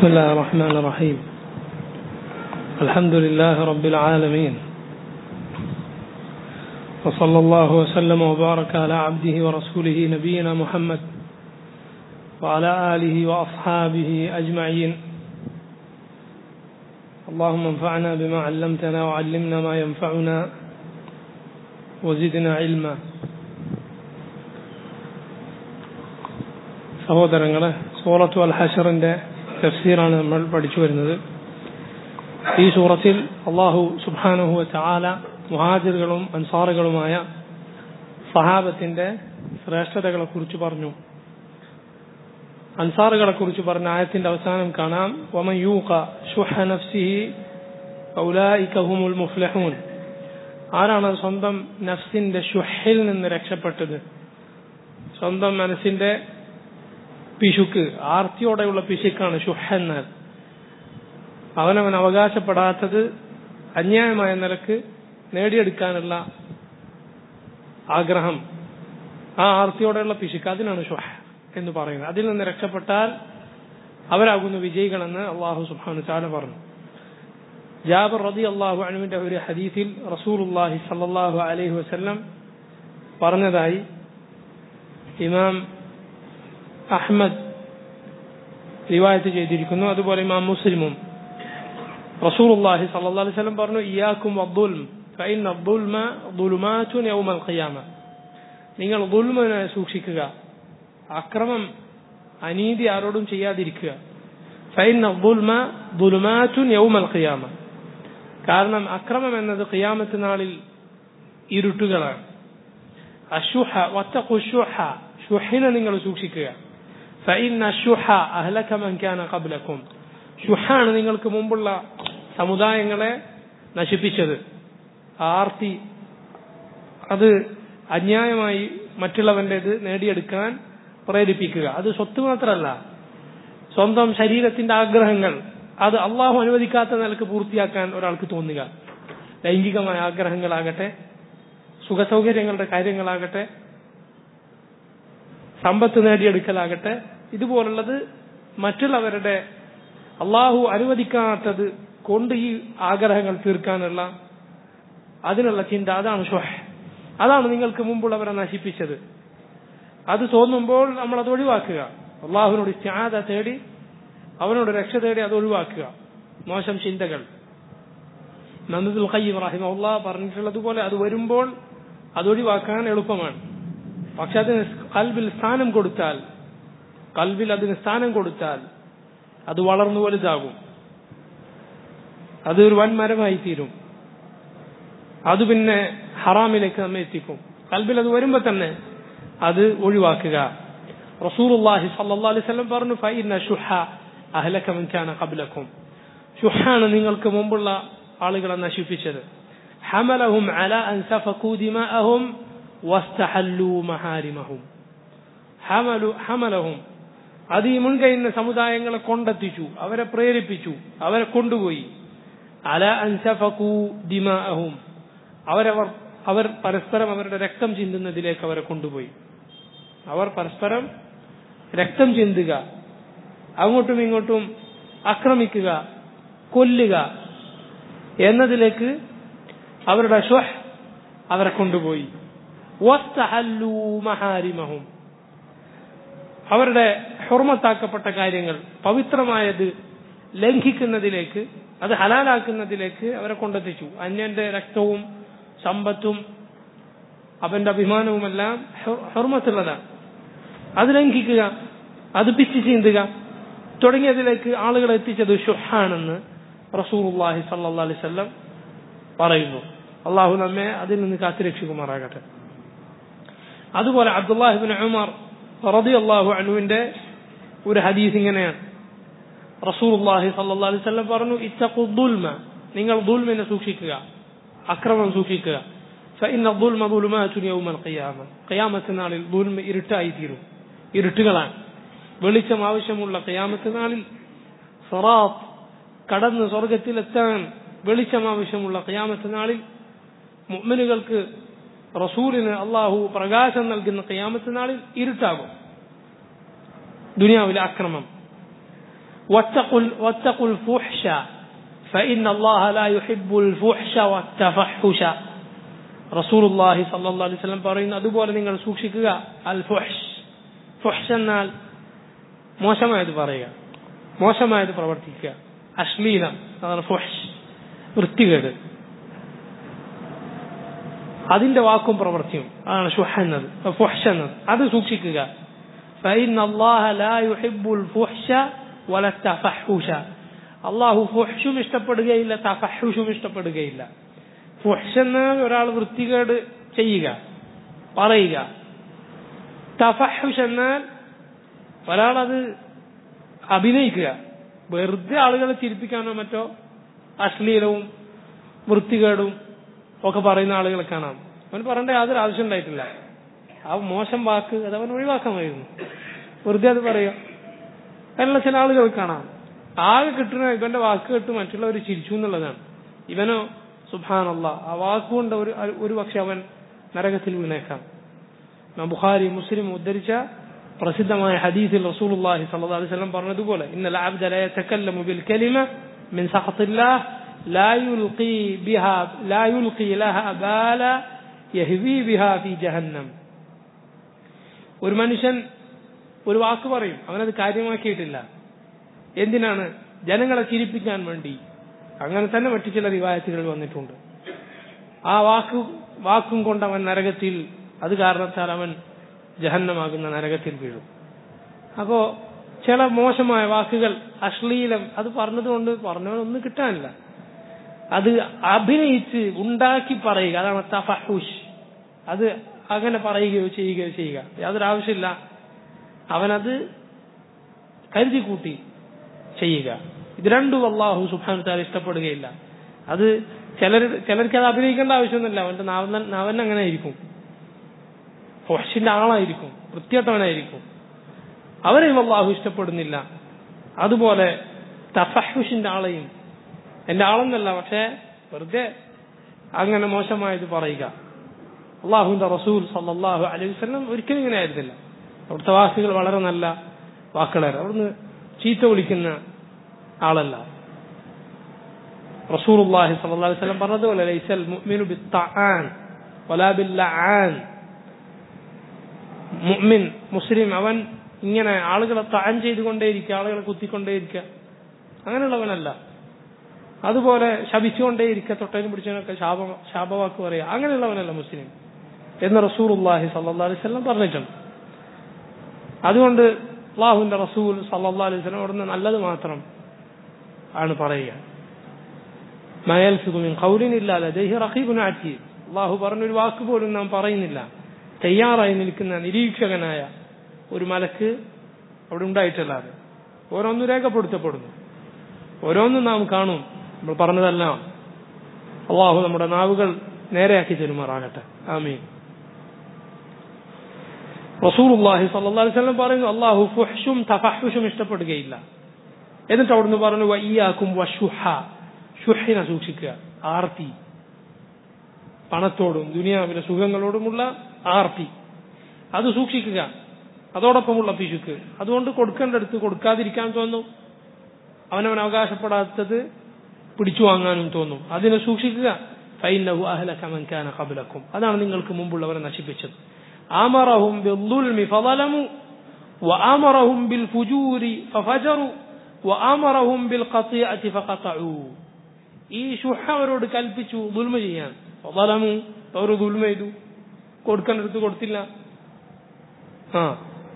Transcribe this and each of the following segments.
بسم الله الرحمن الرحيم الحمد لله رب العالمين وصلى الله وسلم وبارك على عبده ورسوله نبينا محمد وعلى آله وأصحابه أجمعين اللهم انفعنا بما علمتنا وعلمنا ما ينفعنا وزدنا علما സഹോദരങ്ങളെ സൂറത്തു അൽ ഹഷറിന്റെ തഫ്സീറാണ് നമ്മൾ പഠിച്ചു വരുന്നത് ഈ സൂറത്തിൽ അള്ളാഹു സുബാനുഹു ചാല മുഹാജിറുകളും അൻസാറുകളുമായ സഹാബത്തിന്റെ ശ്രേഷ്ഠതകളെ കുറിച്ച് പറഞ്ഞു അൻസാറുകളെ കുറിച്ച് പറഞ്ഞ ആയത്തിന്റെ അവസാനം കാണാം വമൻ യൂഖ ഷുഹ നഫ്സിഹി ഔലായിക ഹുമുൽ മുഫ്ലിഹൂൻ ആരാണ് സ്വന്തം നഫ്സിന്റെ ഷുഹിൽ നിന്ന് രക്ഷപ്പെട്ടത് സ്വന്തം മനസ്സിന്റെ പിശുക്ക് ആർത്തിയോടെയുള്ള പിശുക്കാണ് ഷുഹ എന്നാൽ അവനവൻ അവകാശപ്പെടാത്തത് അന്യായമായ നിലക്ക് നേടിയെടുക്കാനുള്ള ആഗ്രഹം ആ ആർത്തിയോടെയുള്ള പിശുക്ക് അതിനാണ് ഷുഹ എന്ന് പറയുന്നത് അതിൽ നിന്ന് രക്ഷപ്പെട്ടാൽ അവരാകുന്നു വിജയികളെന്ന് അള്ളാഹു സുബാനു ചാല പറഞ്ഞു ജാബർ റതി അള്ളാഹു അനുവിന്റെ ഒരു ഹദീസിൽ റസൂലുല്ലാഹി സല്ലാഹു അലൈഹി വസ്ല്ലം പറഞ്ഞതായി ഇമാം അഹ്മദ് റിവായത്ത് ചെയ്തിരിക്കുന്നു അതുപോലെ ഇമാം മുസ്ലിമും റസൂലുള്ളാഹി സല്ലല്ലാഹു അലൈഹി വസല്ലം പറഞ്ഞു ഇയാക്കും വദ്ദുൽം ഫഇന്ന അദ്ദുൽമ ദുലുമാതുൻ യൗമൽ ഖിയാമ നിങ്ങൾ ദുൽമിനെ സൂക്ഷിക്കുക അക്രമം അനീതി ആരോടും ചെയ്യാതിരിക്കുക ഫഇന്ന അദ്ദുൽമ ദുലുമാതുൻ യൗമൽ ഖിയാമ കാരണം അക്രമം എന്നത് ഖിയാമത്ത് നാളിൽ ഇരുട്ടുകളാണ് അശുഹ വത്തഖു ശുഹ ഷുഹിനെ നിങ്ങൾ സൂക്ഷിക്കുക ഫഇന്ന ഷുഹ അഹ്ലക മൻ കാന ഖബ്ലക്കും ഷുഹാണ് നിങ്ങൾക്ക് മുമ്പുള്ള സമുദായങ്ങളെ നശിപ്പിച്ചത് ആർത്തി അത് അന്യായമായി മറ്റുള്ളവൻ്റെത് നേടിയെടുക്കാൻ പ്രേരിപ്പിക്കുക അത് സ്വത്ത് മാത്രമല്ല സ്വന്തം ശരീരത്തിന്റെ ആഗ്രഹങ്ങൾ അത് അള്ളാഹു അനുവദിക്കാത്ത നിലക്ക് പൂർത്തിയാക്കാൻ ഒരാൾക്ക് തോന്നുക ലൈംഗികമായ ആഗ്രഹങ്ങളാകട്ടെ സുഖസൗകര്യങ്ങളുടെ കാര്യങ്ങളാകട്ടെ സമ്പത്ത് നേടിയെടുക്കലാകട്ടെ ഇതുപോലുള്ളത് മറ്റുള്ളവരുടെ അള്ളാഹു അനുവദിക്കാത്തത് കൊണ്ട് ഈ ആഗ്രഹങ്ങൾ തീർക്കാനുള്ള അതിനുള്ള ചിന്ത അതാണ് ഷുഹ് അതാണ് നിങ്ങൾക്ക് മുമ്പുള്ളവരെ നശിപ്പിച്ചത് അത് തോന്നുമ്പോൾ നമ്മൾ അത് ഒഴിവാക്കുക അള്ളാഹുവിനോട് ഇസ്റ്റാദ തേടി അവനോട് രക്ഷ തേടി അത് ഒഴിവാക്കുക മോശം ചിന്തകൾ നന്ദുൽ ഖയ്യം റഹിമ പറഞ്ഞിട്ടുള്ളതുപോലെ അത് വരുമ്പോൾ അത് ഒഴിവാക്കാൻ എളുപ്പമാണ് പക്ഷെ അതിന് കൽബിൽ സ്ഥാനം കൊടുത്താൽ കൽബിൽ അതിന് സ്ഥാനം കൊടുത്താൽ അത് വളർന്നു വലുതാകും അത് ഒരു വൻ മരമായി തീരും അത് പിന്നെ ഹറാമിലേക്ക് നമ്മെ എത്തിക്കും കൽബിൽ അത് വരുമ്പോ തന്നെ അത് ഒഴിവാക്കുക റസൂലുള്ളാഹി സല്ലല്ലാഹു അലൈഹി വസല്ലം പറഞ്ഞു ഫഇന്ന ശുഹ അഹ്ലക മൻ കാന ഖബ്ലക്കും ശുഹാണ് നിങ്ങൾക്ക് മുമ്പുള്ള ആളുകളെ നശിപ്പിച്ചത് ഹമലഹും അല അൻ സഫകൂ ദിമാഅഹും വസ്തഹല്ലു മഹാരിമഹും ഹമലു ഹമലഹും അത് ഈ മുൻകഴിഞ്ഞ സമുദായങ്ങളെ കൊണ്ടെത്തിച്ചു അവരെ പ്രേരിപ്പിച്ചു അവരെ കൊണ്ടുപോയി അല അൻസഫക്കു ദിമാഅഹും അവരവർ അവർ പരസ്പരം അവരുടെ രക്തം ചിന്തുന്നതിലേക്ക് അവരെ കൊണ്ടുപോയി അവർ പരസ്പരം രക്തം ചിന്തുക അങ്ങോട്ടും ഇങ്ങോട്ടും ആക്രമിക്കുക കൊല്ലുക എന്നതിലേക്ക് അവരുടെ ഷ്വഹ് അവരെ കൊണ്ടുപോയി മഹാരിമഹും അവരുടെ ഹുർമത്താക്കപ്പെട്ട കാര്യങ്ങൾ പവിത്രമായത് ലംഘിക്കുന്നതിലേക്ക് അത് ഹലാലാക്കുന്നതിലേക്ക് അവരെ കൊണ്ടെത്തിച്ചു അന്യന്റെ രക്തവും സമ്പത്തും അവന്റെ അഭിമാനവുമെല്ലാം ഹുർമത്തുള്ളതാണ് അത് ലംഘിക്കുക അത് പിച്ചു ചീന്തുക തുടങ്ങിയതിലേക്ക് ആളുകളെ എത്തിച്ചത് ഷുഹാണെന്ന് റസൂർഹി സല്ലാ അലൈവല്ലം പറയുന്നു അള്ളാഹു നമ്മെ അതിൽ നിന്ന് കാത്തുരക്ഷിക്കുമാറാകട്ടെ അതുപോലെ അബ്ദുല്ലാഹിബിൻ ഉമർ റതി അള്ളാഹു അനുവിന്റെ ഒരു ഹദീസ് ഇങ്ങനെയാണ് റസൂലുള്ളാഹി സല്ലല്ലാഹു അലൈഹി വസല്ലം പറഞ്ഞു ഇത്തഖു ദുൽമ നിങ്ങൾ ദുൽമിനെ സൂക്ഷിക്കുക അക്രമം സൂക്ഷിക്കുക ഫഇന്ന ദുൽമ ദുലുമാതുൻ യൗമൽ ഖിയാമ ഖിയാമത്ത് നാളിൽ ദുൽമ ഇരുട്ടായി തീരും ഇരുട്ടുകളാണ് വെളിച്ചം ആവശ്യമുള്ള ഖിയാമത്ത് നാളിൽ സിറാത്ത് കടന്ന് സ്വർഗത്തിലെത്താൻ വെളിച്ചം ആവശ്യമുള്ള ഖിയാമത്ത് നാളിൽ മുഅ്മിനുകൾക്ക് റസൂലിന് അള്ളാഹു പ്രകാശം നൽകുന്ന ഖിയാമത്ത് നാളിൽ ഇരുട്ടാകും ദുനിയാവിലെ അക്രമം واتقوا واتقوا الفحش فإن الله لا يحب الفحش والتفحش റസൂൽ അള്ളാഹി സല്ലാ അലൈഹി സ്വലം പറയുന്നു അതുപോലെ നിങ്ങൾ സൂക്ഷിക്കുക അൽ ഫുഹ്ഷ് ഫുഹ്ഷ് എന്നാൽ മോശമായത് പറയുക മോശമായത് പ്രവർത്തിക്കുക അശ്ലീലം അതാണ് ഫുഹ്ഷ് വൃത്തികേട് അതിന്റെ വാക്കും പ്രവൃത്തിയും അതാണ് ഷുഹ എന്നത് ഫുഹ്ഷ് എന്നത് അത് സൂക്ഷിക്കുക فإن الله لا يحب الفحش ولا التفحش അള്ളാഹു ഫുഹ്ഷും ഇഷ്ടപ്പെടുകയില്ല തഫഹുഷും ഇഷ്ടപ്പെടുകയില്ല ഫുഹ്ഷ് എന്നാൽ ഒരാൾ വൃത്തികേട് ചെയ്യുക പറയുക തഫഹുഷ് എന്നാൽ ഒരാളത് അഭിനയിക്കുക വെറുതെ ആളുകളെ ചിരിപ്പിക്കാനോ മറ്റോ അശ്ലീലവും വൃത്തികേടും ഒക്കെ പറയുന്ന ആളുകളെ കാണാം അവൻ പറയേണ്ട യാതൊരു ആവശ്യം ഉണ്ടായിട്ടില്ല ആ മോശം വാക്ക് അത് അവൻ ഒഴിവാക്കാമായിരുന്നു വെറുതെ അത് പറയുക അതിനുള്ള ചില ആളുകൾ കാണാം ആകെ കിട്ടുന്ന ഇവന്റെ വാക്ക് കേട്ട് മറ്റുള്ളവർ ചിരിച്ചു എന്നുള്ളതാണ് ഇവനോ സുബാനല്ല ആ വാക്കുകൊണ്ട് ഒരു ഒരു പക്ഷെ അവൻ നരകത്തിൽ വീണേക്കാം ബുഖാരി മുസ്ലിം ഉദ്ധരിച്ച പ്രസിദ്ധമായ ഹദീസിൽ റസൂലുള്ളാഹി സ്വല്ലല്ലാഹു അലൈഹി വസല്ലം പറഞ്ഞതുപോലെ ഇന്നൽ അബ്ദ ലാ യതകല്ലമു ബിൽ കലിമ മിൻ സഖത്തില്ലാഹ് ലാ യുൽഖി ബിഹാ ലാ യുൽഖി ലഹാ ബാല യഹ്വി ബിഹാ ഫി ജഹന്നം ഒരു മനുഷ്യൻ ഒരു വാക്ക് പറയും അവനത് കാര്യമാക്കിയിട്ടില്ല എന്തിനാണ് ജനങ്ങളെ ചിരിപ്പിക്കാൻ വേണ്ടി അങ്ങനെ തന്നെ മറ്റു ചില റിവായത്തുകൾ വന്നിട്ടുണ്ട് ആ വാക്ക് വാക്കും കൊണ്ട് അവൻ നരകത്തിൽ അത് കാരണത്താൽ അവൻ ജഹന്നമാകുന്ന നരകത്തിൽ വീഴും അപ്പോ ചില മോശമായ വാക്കുകൾ അശ്ലീലം അത് പറഞ്ഞതുകൊണ്ട് പറഞ്ഞവനൊന്നും കിട്ടാനില്ല അത് അഭിനയിച്ച് ഉണ്ടാക്കി പറയുക അതാണ് തഫഹുഷ് അത് അങ്ങനെ പറയുകയോ ചെയ്യുകയോ ചെയ്യുക യാതൊരു ആവശ്യമില്ല അവനത് കരുതി കൂട്ടി ചെയ്യുക ഇത് രണ്ടും അള്ളാഹു സുബാൻ താൽ ഇഷ്ടപ്പെടുകയില്ല അത് ചിലർ ചിലർക്ക് അത് അഭിനയിക്കേണ്ട ആവശ്യമൊന്നുമില്ല അവന്റെ നാവൻ നാവൻ അങ്ങനെ ആയിരിക്കും ഫൊഷിന്റെ ആളായിരിക്കും വൃത്തിയട്ടവനായിരിക്കും അവരെയും അള്ളാഹു ഇഷ്ടപ്പെടുന്നില്ല അതുപോലെ തഫഹുഷിന്റെ ആളെയും എന്റെ ആളെന്നല്ല പക്ഷേ വെറുതെ അങ്ങനെ മോശമായത് പറയുക അള്ളാഹുവിന്റെ റസൂൽ സല്ലാഹു അലൈഹി വസ്ലം ഒരിക്കലും ഇങ്ങനെ ആയിരുന്നില്ല അവിടുത്തെ വാക്കുകൾ വളരെ നല്ല വാക്കുകളായിരുന്നു അവിടുന്ന് ചീത്ത വിളിക്കുന്ന ആളല്ല റസൂലുള്ളാഹി സ്വല്ലല്ലാഹു അലൈഹി വസല്ലം പറഞ്ഞതുപോലെ ലൈസൽ മുഅ്മിനു ബിത്തആൻ വലാ ബില്ലആൻ മുഅ്മിൻ മുസ്ലിം അവൻ ഇങ്ങനെ ആളുകളെ താൻ ചെയ്തുകൊണ്ടേയിരിക്കുക ആളുകളെ കുത്തിക്കൊണ്ടേയിരിക്കുക അങ്ങനെയുള്ളവനല്ല അതുപോലെ ശപിച്ചുകൊണ്ടേയിരിക്കുക തൊട്ടതിനും പിടിച്ചതിനൊക്കെ ശാപ ശാപവാക്ക് പറയുക അങ്ങനെയുള്ളവനല്ല മുസ്ലിം എന്ന് റസൂലുള്ളാഹി സ്വല്ലല്ലാഹു അലൈഹി വസല്ലം പറഞ്ഞിട്ടുണ്ട് അതുകൊണ്ട് അള്ളാഹുവിന്റെ റസൂൽ സല്ലല്ലാഹു അലൈഹി വസല്ലം അവിടുന്ന് നല്ലത് മാത്രം ആണ് പറയുക മയൽഫിഖു മിൻ ഖൗലിൻ ഇല്ലാ ലദൈഹി റഖീബുൻ അതീദ് അള്ളാഹു പറഞ്ഞൊരു വാക്ക് പോലും നാം പറയുന്നില്ല തയ്യാറായി നിൽക്കുന്ന നിരീക്ഷകനായ ഒരു മലക്ക് അവിടെ ഉണ്ടായിട്ടല്ലാതെ ഓരോന്നും രേഖപ്പെടുത്തപ്പെടുന്നു ഓരോന്നും നാം കാണും നമ്മൾ പറഞ്ഞതെല്ലാം അള്ളാഹു നമ്മുടെ നാവുകൾ നേരെയാക്കി തരുമാറാകട്ടെ ആമീൻ റസൂലുള്ളാഹി സ്വല്ലല്ലാഹു അലൈഹി വസല്ലം പറയുന്നു അള്ളാഹു ഫുഹ്ഷും തഫഹുഷും ഇഷ്ടപ്പെടുകയില്ല എന്നിട്ട് അവിടുന്ന് പറഞ്ഞു വയ്യാക്കും വഷുഹ ഷുഹിനെ സൂക്ഷിക്കുക ആർത്തി പണത്തോടും ദുനിയാവിലെ സുഖങ്ങളോടുമുള്ള ആർത്തി അത് സൂക്ഷിക്കുക അതോടൊപ്പമുള്ള പിശുക്ക് അതുകൊണ്ട് കൊടുക്കേണ്ടടുത്ത് കൊടുക്കാതിരിക്കാൻ തോന്നും അവനവൻ അവകാശപ്പെടാത്തത് പിടിച്ചു വാങ്ങാനും തോന്നും അതിനെ സൂക്ഷിക്കുക ഫൈനഹു അഹ്ലക മൻ കാന ഖബ്ലക്കും അതാണ് നിങ്ങൾക്ക് മുമ്പുള്ളവരെ നശിപ്പിച്ചത് ആമറഹും ബിദ്ദുൽമി ഫളലമു وآمرهم بالفجور ففجروا وآمرهم بالقطيعة فقطعوا ഈ ഷുഹ അവരോട് കൽപ്പിച്ചു ദുൽമ ചെയ്യാൻ ഫളലമു അവർ ദുൽമ ചെയ്തു കൊടുക്കേണ്ടടുത്ത് കൊടുത്തില്ല ആ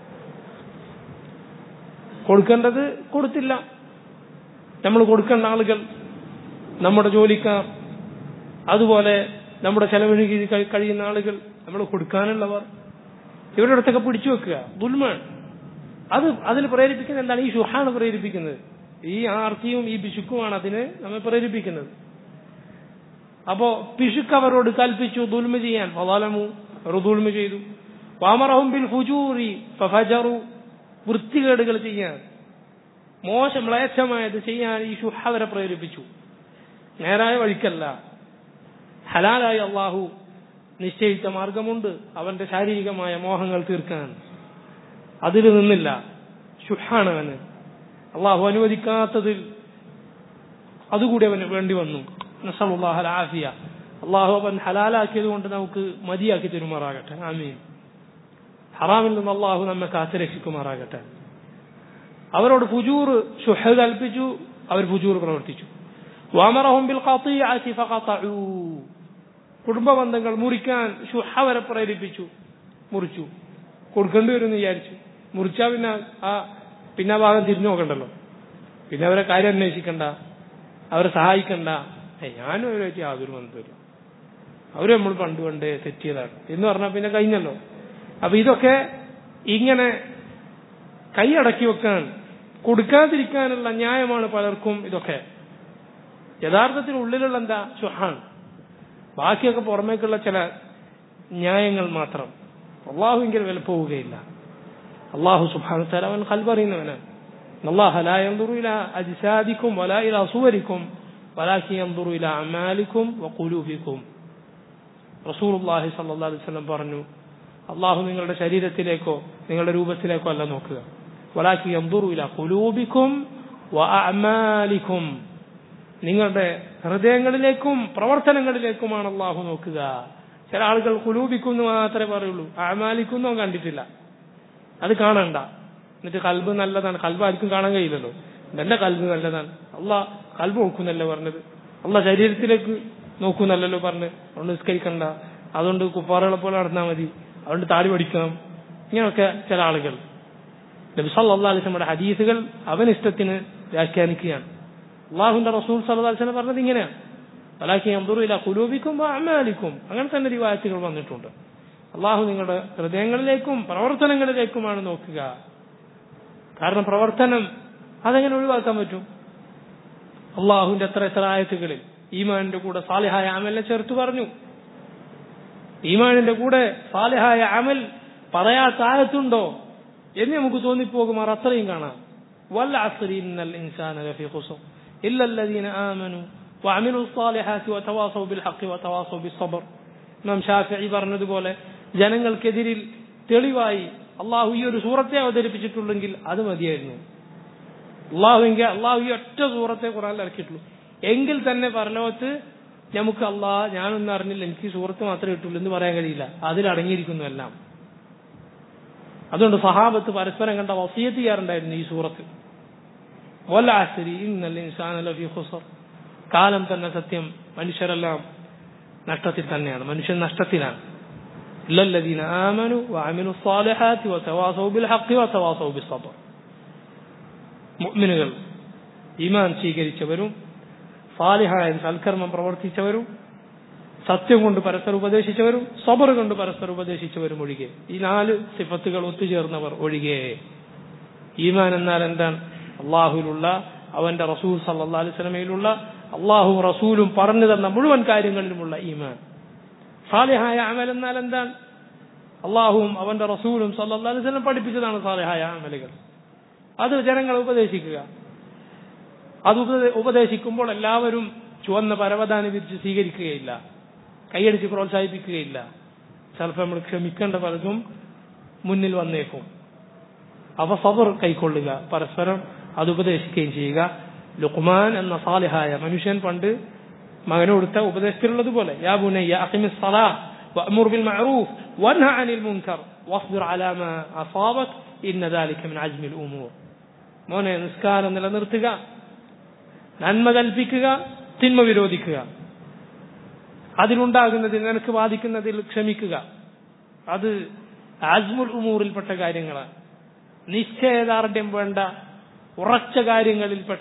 കൊടുക്കേണ്ടത് കൊടുത്തില്ല നമ്മൾ കൊടുക്കേണ്ട ആളുകൾ നമ്മുടെ ജോലിക്കാർ അതുപോലെ നമ്മുടെ ചെലവിന് കീഴിൽ കഴി- കഴിയുന്ന ആളുകൾ നമ്മൾ കൊടുക്കാനുള്ളവർ ഇവരുടെ അടുത്തൊക്കെ പിടിച്ചു വെക്കുക ദുൽമാണ് അത് അതിന് പ്രേരിപ്പിക്കുന്നത് എന്താണ് ഈ ഷുഹാണ് പ്രേരിപ്പിക്കുന്നത് ഈ ആർത്തിയും ഈ പിശുക്കുമാണ് അതിനെ നമ്മെ പ്രേരിപ്പിക്കുന്നത് അപ്പോ പിശുക്ക് അവരോട് കൽപ്പിച്ചു ദുൽമ ചെയ്യാൻ ഫലാലമു അവർ ദുൽമ ചെയ്തു വാമറഹും ബിൽ ഫുജൂറി ഫഫജറു വൃത്തികേടുകൾ ചെയ്യാൻ മോശം മ്ലേച്ഛമായത് ചെയ്യാൻ ഈ ഷുഹ അവരെ പ്രേരിപ്പിച്ചു നേരായ വഴിക്കല്ല ഹലാലായി അള്ളാഹു നിശ്ചയിച്ച മാർഗമുണ്ട് അവന്റെ ശാരീരികമായ മോഹങ്ങൾ തീർക്കാൻ അതിൽ നിന്നില്ല ഷുഹാണ് അവന് അള്ളാഹു അനുവദിക്കാത്തതിൽ അതുകൂടി അവന് വേണ്ടി വന്നു നസലുല്ലാഹ് ആഫിയ അള്ളാഹു അവൻ ഹലാലാക്കിയത് കൊണ്ട് നമുക്ക് മതിയാക്കി തരുമാറാകട്ടെ ആമീൻ ഹറാമിൽ നിന്ന് അള്ളാഹു നമ്മെ കാത്തുരക്ഷിക്കുമാറാകട്ടെ അവരോട് ഫുജൂർ ഷുഹ കൽപ്പിച്ചു അവർ ഫുജൂർ പ്രവർത്തിച്ചു വാമറഹും ബിൽ ഖത്തിഅത്തി ഫഖതഉ കുടുംബ ബന്ധങ്ങൾ മുറിക്കാൻ ഷുഹ വരെ പ്രേരിപ്പിച്ചു മുറിച്ചു കൊടുക്കേണ്ടി വരും എന്ന് വിചാരിച്ചു മുറിച്ചാ പിന്നെ ആ പിന്നെ ആ ഭാഗം തിരിഞ്ഞു നോക്കണ്ടല്ലോ പിന്നെ അവരെ കാര്യം അന്വേഷിക്കണ്ട അവരെ സഹായിക്കണ്ട ഏയ് ഞാനും അവരുമായിട്ട് യാതൊരു ബന്ധമില്ല അവര് നമ്മൾ പണ്ട് പണ്ടേ തെറ്റിയതാണ് എന്ന് പറഞ്ഞാൽ പിന്നെ കഴിഞ്ഞല്ലോ അപ്പൊ ഇതൊക്കെ ഇങ്ങനെ കൈയടക്കി വെക്കാൻ കൊടുക്കാതിരിക്കാനുള്ള ന്യായമാണ് പലർക്കും ഇതൊക്കെ യഥാർത്ഥത്തിൽ ഉള്ളിലുള്ള എന്താ ഷുഹാൻ ബാക്കിയൊക്കെ പുറമേക്കുള്ള ചില ന്യായങ്ങൾ മാത്രം അള്ളാഹുവിങ്കിൽ വില പോവുകയില്ല അള്ളാഹു സുബാനു തലവൻ കൽപറിയുന്നവനാണ് الله لا ينظر إلى أجسادكم ولا إلى صوركم ولكن ينظر إلى أعمالكم وقلوبكم റസൂൽ അള്ളാഹി സല്ലാ അലൈഹി സ്വലം പറഞ്ഞു അള്ളാഹു നിങ്ങളുടെ ശരീരത്തിലേക്കോ നിങ്ങളുടെ രൂപത്തിലേക്കോ അല്ല നോക്കുക വലാക്കി എന്തൂറുമില്ല കുലൂബിക്കും അമാലിക്കും നിങ്ങളുടെ ഹൃദയങ്ങളിലേക്കും പ്രവർത്തനങ്ങളിലേക്കുമാണ് അള്ളാഹു നോക്കുക ചില ആളുകൾ കുലൂബിക്കും എന്ന് മാത്രമേ പറയുള്ളൂ അമാലിക്കും കണ്ടിട്ടില്ല അത് കാണണ്ട എന്നിട്ട് കൽബ് നല്ലതാണ് കൽബ് ആർക്കും കാണാൻ കഴിയില്ലല്ലോ എന്റെ കൽബ് നല്ലതാണ് അള്ളാഹ് കൽബ് നോക്കുന്നല്ലേ പറഞ്ഞത് അള്ളാഹ് ശരീരത്തിലേക്ക് നോക്കൂന്നല്ലല്ലോ പറഞ്ഞ് അതുകൊണ്ട് നിസ്കരിക്കണ്ട അതുകൊണ്ട് കുപ്പാറുകളെ പോലെ നടന്നാൽ മതി അതുകൊണ്ട് താടി പഠിക്കണം ഇങ്ങനെയൊക്കെ ചില ആളുകൾ നബി സല്ലാ അലിസ്ലമയുടെ ഹദീസുകൾ അവൻ ഇഷ്ടത്തിന് വ്യാഖ്യാനിക്കുകയാണ് അള്ളാഹുന്റെ റസൂൽ സല്ലാ അലിസ്ലം പറഞ്ഞത് ഇങ്ങനെയാണ് വലാക്കി അമ്പുറില്ല കുലൂബിക്കും അമാലിക്കും അങ്ങനെ തന്നെ റിവായത്തുകൾ വന്നിട്ടുണ്ട് അള്ളാഹു നിങ്ങളുടെ ഹൃദയങ്ങളിലേക്കും പ്രവർത്തനങ്ങളിലേക്കുമാണ് നോക്കുക കാരണം പ്രവർത്തനം അതെങ്ങനെ ഒഴിവാക്കാൻ പറ്റും അള്ളാഹുവിന്റെ എത്ര എത്ര ആയത്തുകളിൽ ഈമാനിന്റെ കൂടെ സാലിഹായ അമലിനെ ചേർത്ത് പറഞ്ഞു ഈമാനിന്റെ കൂടെ സാലിഹായ അമൽ പറയാത്ത ആയത്തുണ്ടോ എന്ന് നമുക്ക് തോന്നിപ്പോകുമാർ അത്രയും കാണാം വല്ല അസ്രീന്നൽ ഇൻസാന ലഫീ ഖുസർ ഇല്ല الذين آمنوا وعملوا الصالحات وتواصوا بالحق وتواصوا بالصبر ഇമാം ഷാഫിഈ പറഞ്ഞതുപോലെ ജനങ്ങൾക്കെതിരിൽ തെളിവായി അള്ളാഹു ഈ ഒരു സൂറത്തെ അവതരിപ്പിച്ചിട്ടുണ്ടെങ്കിൽ അത് മതിയായിരുന്നു അള്ളാഹു എങ്കിൽ അള്ളാഹു ഈ ഒറ്റ സൂറത്തെ ഖുറാനിൽ ഇറക്കിയിട്ടുള്ളൂ എങ്കിൽ തന്നെ പരലോകത്ത് നമുക്ക് അള്ളാ ഞാനൊന്നും അറിഞ്ഞില്ല എനിക്ക് സൂറത്ത് മാത്രമേ കിട്ടുള്ളൂ എന്ന് പറയാൻ കഴിയില്ല അതിലടങ്ങിയിരിക്കുന്നു എല്ലാം അതുകൊണ്ട് സഹാബത്ത് പരസ്പരം കണ്ട വസീയത്ത് ചെയ്യാറുണ്ടായിരുന്നു ഈ സൂറത്ത് കാലം തന്നെ സത്യം മനുഷ്യരെല്ലാം നഷ്ടത്തിൽ തന്നെയാണ് മനുഷ്യൻ നഷ്ടത്തിലാണ് ഇല്ലല്ലദീന ആമനു വഅമിലു സ്സാലിഹാത്തി വതവാസൗ ബിൽ ഹഖ് വതവാസൗ ബിസ് സബ്ർ മുഅ്മിനുകൾ ഈമാൻ സ്വീകരിച്ചവരും സാലിഹായ സൽക്കർമ്മം പ്രവർത്തിച്ചവരും സത്യം കൊണ്ട് പരസ്പരം ഉപദേശിച്ചവരും സബർ കൊണ്ട് പരസ്പരം ഉപദേശിച്ചവരും ഒഴികെ ഈ നാല് സിഫത്തുകൾ ഒത്തുചേർന്നവർ ഒഴികെ ഈമാൻ എന്നാൽ എന്താണ് അള്ളാഹുലുള്ള അവന്റെ റസൂൽ സല്ലാ അലിസ്ലമയിലുള്ള അള്ളാഹു റസൂലും പറഞ്ഞു തന്ന മുഴുവൻ കാര്യങ്ങളിലുമുള്ള ഈമാൻ സാലിഹായ അമൽ എന്നാൽ എന്താണ് അള്ളാഹുവും അവന്റെ റസൂലും സല്ലാ അലിസ്ലം പഠിപ്പിച്ചതാണ് സാലിഹായ അമലുകൾ അത് ജനങ്ങളെ ഉപദേശിക്കുക അത് ഉപദേശിക്കുമ്പോൾ എല്ലാവരും ചുവന്ന പരവതാനി വിരിച്ച് സ്വീകരിക്കുകയില്ല കൈയടിച്ച് പ്രോത്സാഹിപ്പിക്കുകയില്ല ചിലപ്പോൾ നമ്മൾ ക്ഷമിക്കേണ്ട പലതും മുന്നിൽ വന്നേക്കും അവ സബർ കൈക്കൊള്ളുക പരസ്പരം അത് ഉപദേശിക്കുകയും ചെയ്യുക ലുഖ്മാൻ എന്ന സാലിഹായ മനുഷ്യൻ പണ്ട് മകനോടുത്ത ഉപദേശത്തിലുള്ളത് പോലെ യാ ബുനയ്യ അഖിമി الصلاة وأمر بالمعروف وانهى عن المنكر واصبر على ما أصابك إن ذلك من عزم الأمور മോനെ നിസ്കാരം നിലനിർത്തുക നന്മ കൽപ്പിക്കുക തിന്മ വിരോധിക്കുക അതിലുണ്ടാകുന്നതിൽ നിനക്ക് ബാധിക്കുന്നതിൽ ക്ഷമിക്കുക അത് ആസ്മുൽ ഉമൂറിൽപ്പെട്ട കാര്യങ്ങളാണ് നിശ്ചയദാർഢ്യം വേണ്ട ഉറച്ച കാര്യങ്ങളിൽപ്പെട്ട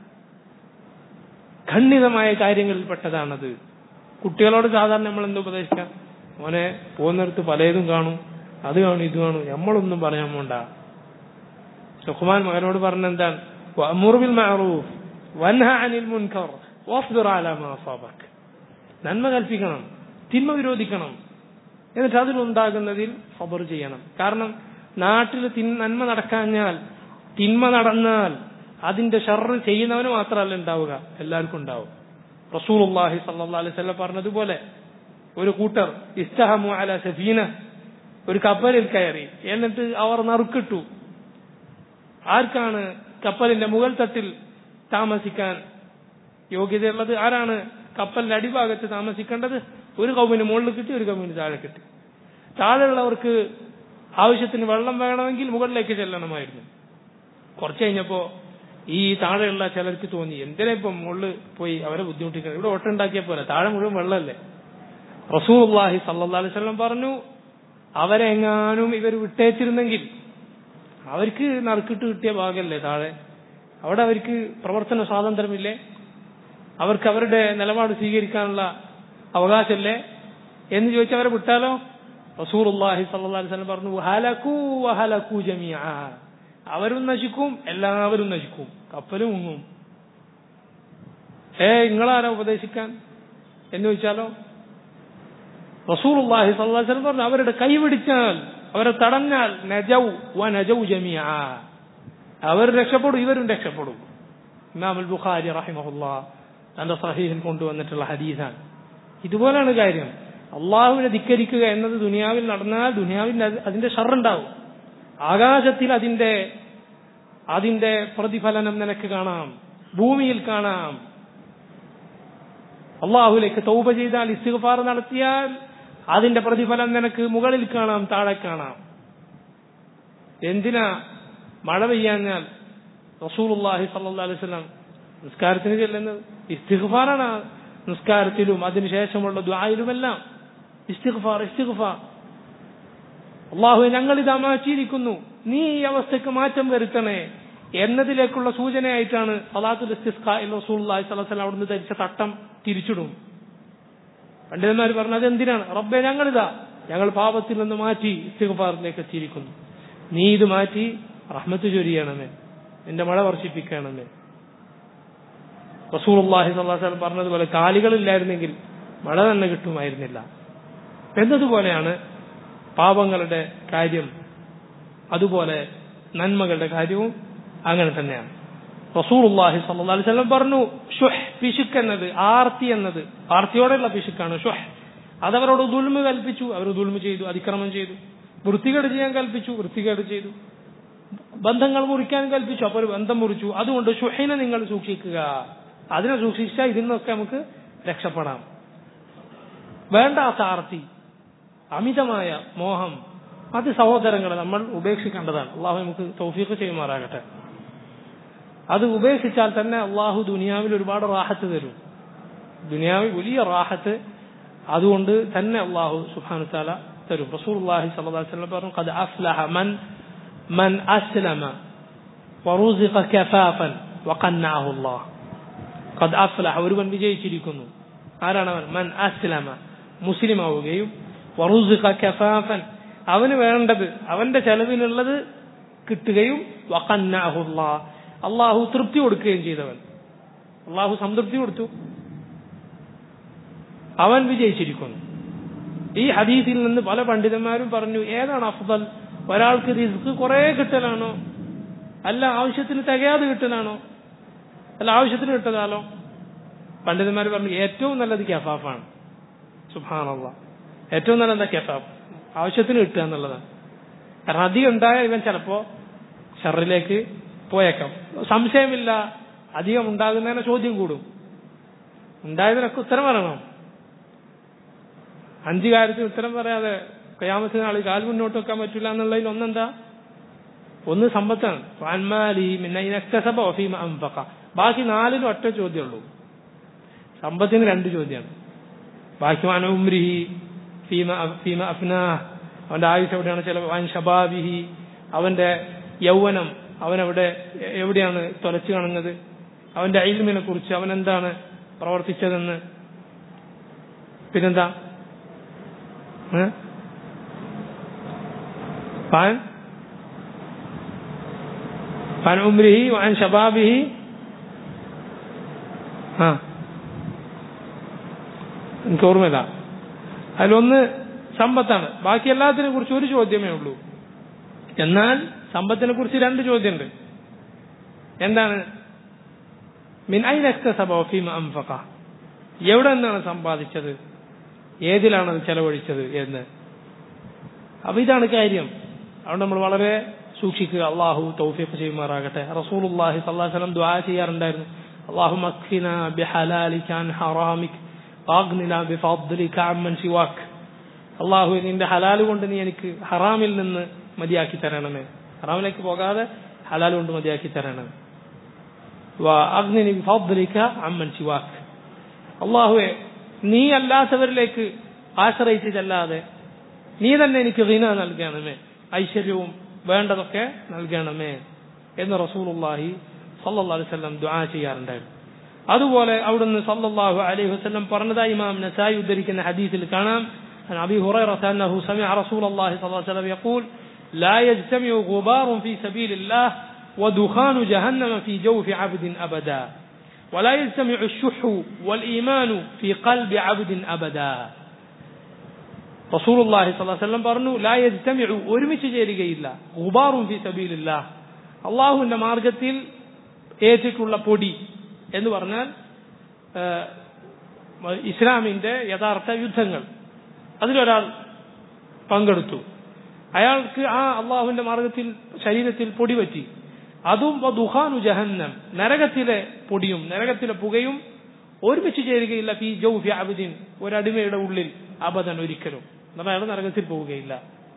ഖണ്ഡിതമായ കാര്യങ്ങളിൽപ്പെട്ടതാണത് കുട്ടികളോട് സാധാരണ നമ്മൾ എന്ത് ഉപദേശിക്കാം മോനെ പോകുന്നിടത്ത് പലതും കാണും അത് കാണും ഇത് കാണും നമ്മളൊന്നും പറയാൻ പോണ്ട സുഖ്മാൻ മകനോട് പറഞ്ഞ എന്താണ് മുറിവിൽ മാറൂഫ് വൻഹ അനിൽ മുൻകർ വാസ്ബിർ അലാ മാ അസാബക് നന്മ കൽപ്പിക്കണം തിന്മ വിരോധിക്കണം എന്നിട്ട് അതിലുണ്ടാകുന്നതിൽ സബർ ചെയ്യണം കാരണം നാട്ടിൽ നന്മ നടക്കാഞ്ഞാൽ തിന്മ നടന്നാൽ അതിന്റെ ഷർറ് ചെയ്യുന്നവന് മാത്രമല്ല ഉണ്ടാവുക എല്ലാവർക്കും ഉണ്ടാവും റസൂലുള്ളാഹി സല്ലല്ലാഹു അലൈഹി വസല്ലം പറഞ്ഞതുപോലെ ഒരു കൂട്ടർ ഇസ്തഹമു അല സഫീന ഒരു കപ്പലിൽ കയറി എന്നിട്ട് അവർ നറുക്കിട്ടു ആർക്കാണ് കപ്പലിന്റെ മുകൾ തട്ടിൽ താമസിക്കാൻ യോഗ്യതയുള്ളത് ആരാണ് കപ്പലിന്റെ അടിഭാഗത്ത് താമസിക്കേണ്ടത് ഒരു കൗമിന് മുകളിൽ കിട്ടി ഒരു കൗമിന് താഴെ കിട്ടി താഴെയുള്ളവർക്ക് ആവശ്യത്തിന് വെള്ളം വേണമെങ്കിൽ മുകളിലേക്ക് ചെല്ലണമായിരുന്നു കുറച്ച് കഴിഞ്ഞപ്പോ ഈ താഴെയുള്ള ചിലർക്ക് തോന്നി എന്തിനാ ഇപ്പം മുകളിൽ പോയി അവരെ ബുദ്ധിമുട്ടിക്കുന്നത് ഇവിടെ ഓട്ടുണ്ടാക്കിയ പോലെ താഴെ മുഴുവൻ വെള്ളമല്ലേ റസൂള്ളാഹി സല്ലാ അലൈവല്ലം പറഞ്ഞു അവരെ എങ്ങാനും ഇവർ വിട്ടേച്ചിരുന്നെങ്കിൽ അവർക്ക് നറുക്കിട്ട് കിട്ടിയ ഭാഗമല്ലേ താഴെ അവിടെ അവർക്ക് പ്രവർത്തന സ്വാതന്ത്ര്യമില്ലേ അവർക്ക് അവരുടെ നിലപാട് സ്വീകരിക്കാനുള്ള അവകാശമല്ലേ എന്ന് ചോദിച്ചാൽ അവരെ വിട്ടാലോ റസൂർഹി സല്ലാസ്ലം പറഞ്ഞു ഹലക്കൂ വഹലക്കൂ ജമിയ അവരും നശിക്കും എല്ലാവരും നശിക്കും കപ്പലും മുങ്ങും ഏ നിങ്ങളാരാ ഉപദേശിക്കാൻ എന്ന് ചോദിച്ചാലോ റസൂർഹി സല്ലാസ്ലം പറഞ്ഞു അവരുടെ കൈ പിടിച്ചാൽ അവരെ തടഞ്ഞാൽ നജൗ വ നജൗ ജമിയ അവർ രക്ഷപ്പെടും ഇവരും രക്ഷപ്പെടും ഇമാം അൽ ബുഖാരി റഹിമഹുല്ല തന്റെ സഹീഹിൽ കൊണ്ടുവന്നിട്ടുള്ള ഹദീസാണ് ഇതുപോലെയാണ് കാര്യം അള്ളാഹുവിനെ ധിക്കരിക്കുക എന്നത് ദുനിയാവിൽ നടന്നാൽ ദുനിയാവിൽ അതിന്റെ ഷറുണ്ടാവും ആകാശത്തിൽ അതിന്റെ അതിന്റെ പ്രതിഫലനം നിനക്ക് കാണാം ഭൂമിയിൽ കാണാം അള്ളാഹുലേക്ക് തൗബ ചെയ്താൽ ഇസ്തിഗ്ഫാർ നടത്തിയാൽ അതിന്റെ പ്രതിഫലം നിനക്ക് മുകളിൽ കാണാം താഴെ കാണാം എന്തിനാ മഴ പെയ്യാഞ്ഞാൽ റസൂലുള്ളാഹി സല്ലല്ലാഹു അലൈഹി വസല്ലം നിസ്കാരത്തിന് ചെല്ലുന്നത് ഇസ്തിഗ്ഫാറാണ് നിസ്കാരത്തിലും അതിനുശേഷമുള്ള ദ്വായിലുമെല്ലാം ഇസ്തിഗ്ഫാർ ഇസ്തിഗ്ഫാർ അള്ളാഹു ഞങ്ങൾ ഇത് അമാച്ചിരിക്കുന്നു നീ ഈ അവസ്ഥയ്ക്ക് മാറ്റം വരുത്തണേ എന്നതിലേക്കുള്ള സൂചനയായിട്ടാണ് സലാത്തുൽ ഇസ്തിസ്ഖാ റസൂലുള്ളാഹി സ്വല്ലല്ലാഹു അലൈഹി വസല്ലം അവിടുന്ന് ധരിച്ച തട്ടം തിരിച്ചിടും പണ്ഡിതന്മാർ പറഞ്ഞത് എന്തിനാണ് റബ്ബെ ഞങ്ങളിതാ ഞങ്ങൾ പാപത്തിൽ നിന്ന് മാറ്റി ഇസ്തിഗ്ഫാറിലേക്ക് എത്തിയിരിക്കുന്നു നീ ഇത് മാറ്റി റഹ്മത്ത് ചൊരിയണമേ നിന്റെ മഴ വർഷിപ്പിക്കണമേ റസൂർഹി സ്വല്ലാസ്ലം പറഞ്ഞതുപോലെ കാലികളില്ലായിരുന്നെങ്കിൽ മഴ തന്നെ കിട്ടുമായിരുന്നില്ല എന്നതുപോലെയാണ് പാപങ്ങളുടെ കാര്യം അതുപോലെ നന്മകളുടെ കാര്യവും അങ്ങനെ തന്നെയാണ് റസൂർഹി സല്ലാ വല്ലം പറഞ്ഞു ഷുഹ് പിശുക്ക് എന്നത് ആർത്തി എന്നത് ആർത്തിയോടെയുള്ള പിശുക്കാണ് ഷുഹ് അതവരോട് ദുൽമ കൽപ്പിച്ചു അവർ ദുൽമ ചെയ്തു അതിക്രമം ചെയ്തു വൃത്തികേട് ചെയ്യാൻ കൽപ്പിച്ചു വൃത്തികേട് ചെയ്തു ബന്ധങ്ങൾ മുറിക്കാൻ കൽപ്പിച്ചു അപ്പോൾ ഒരു ബന്ധം മുറിച്ചു അതുകൊണ്ട് ഷുഹൈനെ നിങ്ങൾ സൂക്ഷിക്കുക അതിനെ സൂക്ഷിച്ചാൽ ഇതിൽ നിന്നൊക്കെ നമുക്ക് രക്ഷപ്പെടാം വേണ്ടാത്ത ആർത്തി അമിതമായ മോഹം അത് സഹോദരങ്ങളെ നമ്മൾ ഉപേക്ഷിക്കേണ്ടതാണ് അള്ളാഹു നമുക്ക് തൗഫീഖ് ചെയ്യുമാറാകട്ടെ അത് ഉപേക്ഷിച്ചാൽ തന്നെ അള്ളാഹു ദുനിയാവിൽ ഒരുപാട് റാഹത്ത് തരും ദുനിയാവിൽ വലിയ റാഹത്ത് അതുകൊണ്ട് തന്നെ അള്ളാഹു സുഹാനു താല തരും റസൂൽ അള്ളാഹി സല്ലാ പറഞ്ഞു قد أفلح من من أسلم ورزق كفافا وقنعه الله قد أفلح ഒരുവൻ വിജയിച്ചിരിക്കുന്നു ആരാണ് അവൻ മൻ അസ്ലമ മുസ്ലിം ആവുകയും വറുസിഖ കഫാഫൻ അവന് വേണ്ടത് അവന്റെ ചെലവിനുള്ളത് കിട്ടുകയും വഖന്നാഹുല്ലാ അള്ളാഹു തൃപ്തി കൊടുക്കുകയും ചെയ്തവൻ അള്ളാഹു സംതൃപ്തി കൊടുത്തു അവൻ വിജയിച്ചിരിക്കുന്നു ഈ ഹദീസിൽ നിന്ന് പല പണ്ഡിതന്മാരും പറഞ്ഞു ഏതാണ് അഫ്ദൽ ഒരാൾക്ക് റിസ്ക് കുറെ കിട്ടലാണോ അല്ല ആവശ്യത്തിന് തികയാതെ കിട്ടലാണോ അല്ല ആവശ്യത്തിന് കിട്ടലാലോ പണ്ഡിതന്മാർ പറഞ്ഞു ഏറ്റവും നല്ലത് കെഫാഫാണ് സുഹാനുള്ള ഏറ്റവും നല്ലത് കെഫാഫ് ആവശ്യത്തിന് കിട്ടുക എന്നുള്ളതാണ് കാരണം അധികം ഉണ്ടായാൽ ഇവൻ ചിലപ്പോ ഷറിലേക്ക് പോയേക്കാം സംശയമില്ല അധികം ഉണ്ടാകുന്നതിനെ ചോദ്യം കൂടും ഉണ്ടായതിനൊക്കെ ഉത്തരം പറയണം അഞ്ചു കാര്യത്തിന് ഉത്തരം പറയാതെ കയാമത്തിന് നാളിൽ കാൽ മുന്നോട്ട് വെക്കാൻ പറ്റില്ല എന്നുള്ളതിൽ ഒന്നെന്താ ഒന്ന് സമ്പത്താണ് ഫാൻമാലി ബാക്കി നാലിനും ഒറ്റ ചോദ്യമുള്ളൂ സമ്പത്തിന് രണ്ട് ചോദ്യമാണ് ബാക്കി വാന ഉമ്രിഹി ഫീമ ഫീമ അഫ്ന അവന്റെ ആയുസ് എവിടെയാണ് ചില വാൻ ഷബാബിഹി അവന്റെ യൗവനം അവനെവിടെ എവിടെയാണ് തൊലച്ചു കാണുന്നത് അവന്റെ അയിൽമിനെ കുറിച്ച് അവൻ എന്താണ് പ്രവർത്തിച്ചതെന്ന് പിന്നെന്താ ഫാൻ ഫാൻ ഉമ്രിഹി വാൻ ഷബാബിഹി ആ എനിക്ക് ഓർമ്മയില്ല അതിലൊന്ന് സമ്പത്താണ് ബാക്കി എല്ലാത്തിനെ കുറിച്ച് ഒരു ചോദ്യമേ ഉള്ളൂ എന്നാൽ സമ്പത്തിനെ കുറിച്ച് രണ്ട് ചോദ്യമുണ്ട് എന്താണ് മിൻ ഐനക്തസബീമ അംഫക എവിടെ നിന്നാണ് സമ്പാദിച്ചത് ഏതിലാണ് അത് ചെലവഴിച്ചത് എന്ന് അപ്പൊ ഇതാണ് കാര്യം അതുകൊണ്ട് നമ്മൾ വളരെ സൂക്ഷിക്കുക അള്ളാഹു തൗഫീഖ് ചെയ്യുമാറാകട്ടെ റസൂലുള്ളാഹി സ്വല്ലല്ലാഹു അലൈഹി വസല്ലം ദുആ ചെയ്യാറുണ്ടായിരുന്നു اللهم اكفنا بحلالك عن حرامك واغننا بفضلك عمن سواك അള്ളാഹു നിന്റെ ഹലാൽ കൊണ്ട് നീ എനിക്ക് ഹറാമിൽ നിന്ന് മതിയാക്കി തരണമേ ഹറാമിലേക്ക് പോകാതെ ഹലാൽ കൊണ്ട് മതിയാക്കി തരണമേ അഗ്നി ഫദ്ലിക അമ്മൻ സിവാക്ക് അള്ളാഹുവെ നീ അല്ലാത്തവരിലേക്ക് ആശ്രയിച്ചതല്ലാതെ നീ തന്നെ എനിക്ക് റീന നൽകണമേ ഐശ്വര്യവും വേണ്ടതൊക്കെ നൽകണമേ എന്ന് റസൂലുള്ളാഹി സല്ലല്ലാഹു അലൈഹി വസല്ലം ദുആ ചെയ്യാറുണ്ടായിരുന്നു അതുപോലെ അവിടുന്ന് സല്ലല്ലാഹു അലൈഹി വസല്ലം പറഞ്ഞതായി ഇമാം നസായി ഉദ്ധരിക്കുന്ന ഹദീസിൽ കാണാം عن أبي هريرة أنه سمع رسول الله صلى الله عليه وسلم يقول لا يجتمع غبار في سبيل الله ودخان جهنم في جوف عبد أبدا ولا يجتمع الشح والإيمان في قلب عبد أبدا رسول الله صلى الله عليه وسلم പറഞ്ഞു لا يجتمع ഒരുമിച്ച് ചേരുകയില്ല ഗുബാറും ഫി സബീലില്ല അള്ളാഹുവിന്റെ മാർഗത്തിൽ ഏറ്റിട്ടുള്ള പൊടി എന്ന് പറഞ്ഞാൽ ഇസ്ലാമിന്റെ യഥാർത്ഥ യുദ്ധങ്ങൾ അതിലൊരാൾ പങ്കെടുത്തു അയാൾക്ക് ആ അള്ളാഹുവിന്റെ മാർഗത്തിൽ ശരീരത്തിൽ പൊടി പറ്റി അതും ദുഹാനു ജഹന്നം നരകത്തിലെ പൊടിയും നരകത്തിലെ പുകയും ഒരുമിച്ച് ചേരുകയില്ല ഫി ജൗഫി അബിദിൻ ഒരടിമയുടെ ഉള്ളിൽ അബദൻ ഒരിക്കലും എന്നാൽ അയാൾ നരകത്തിൽ പോവുകയില്ല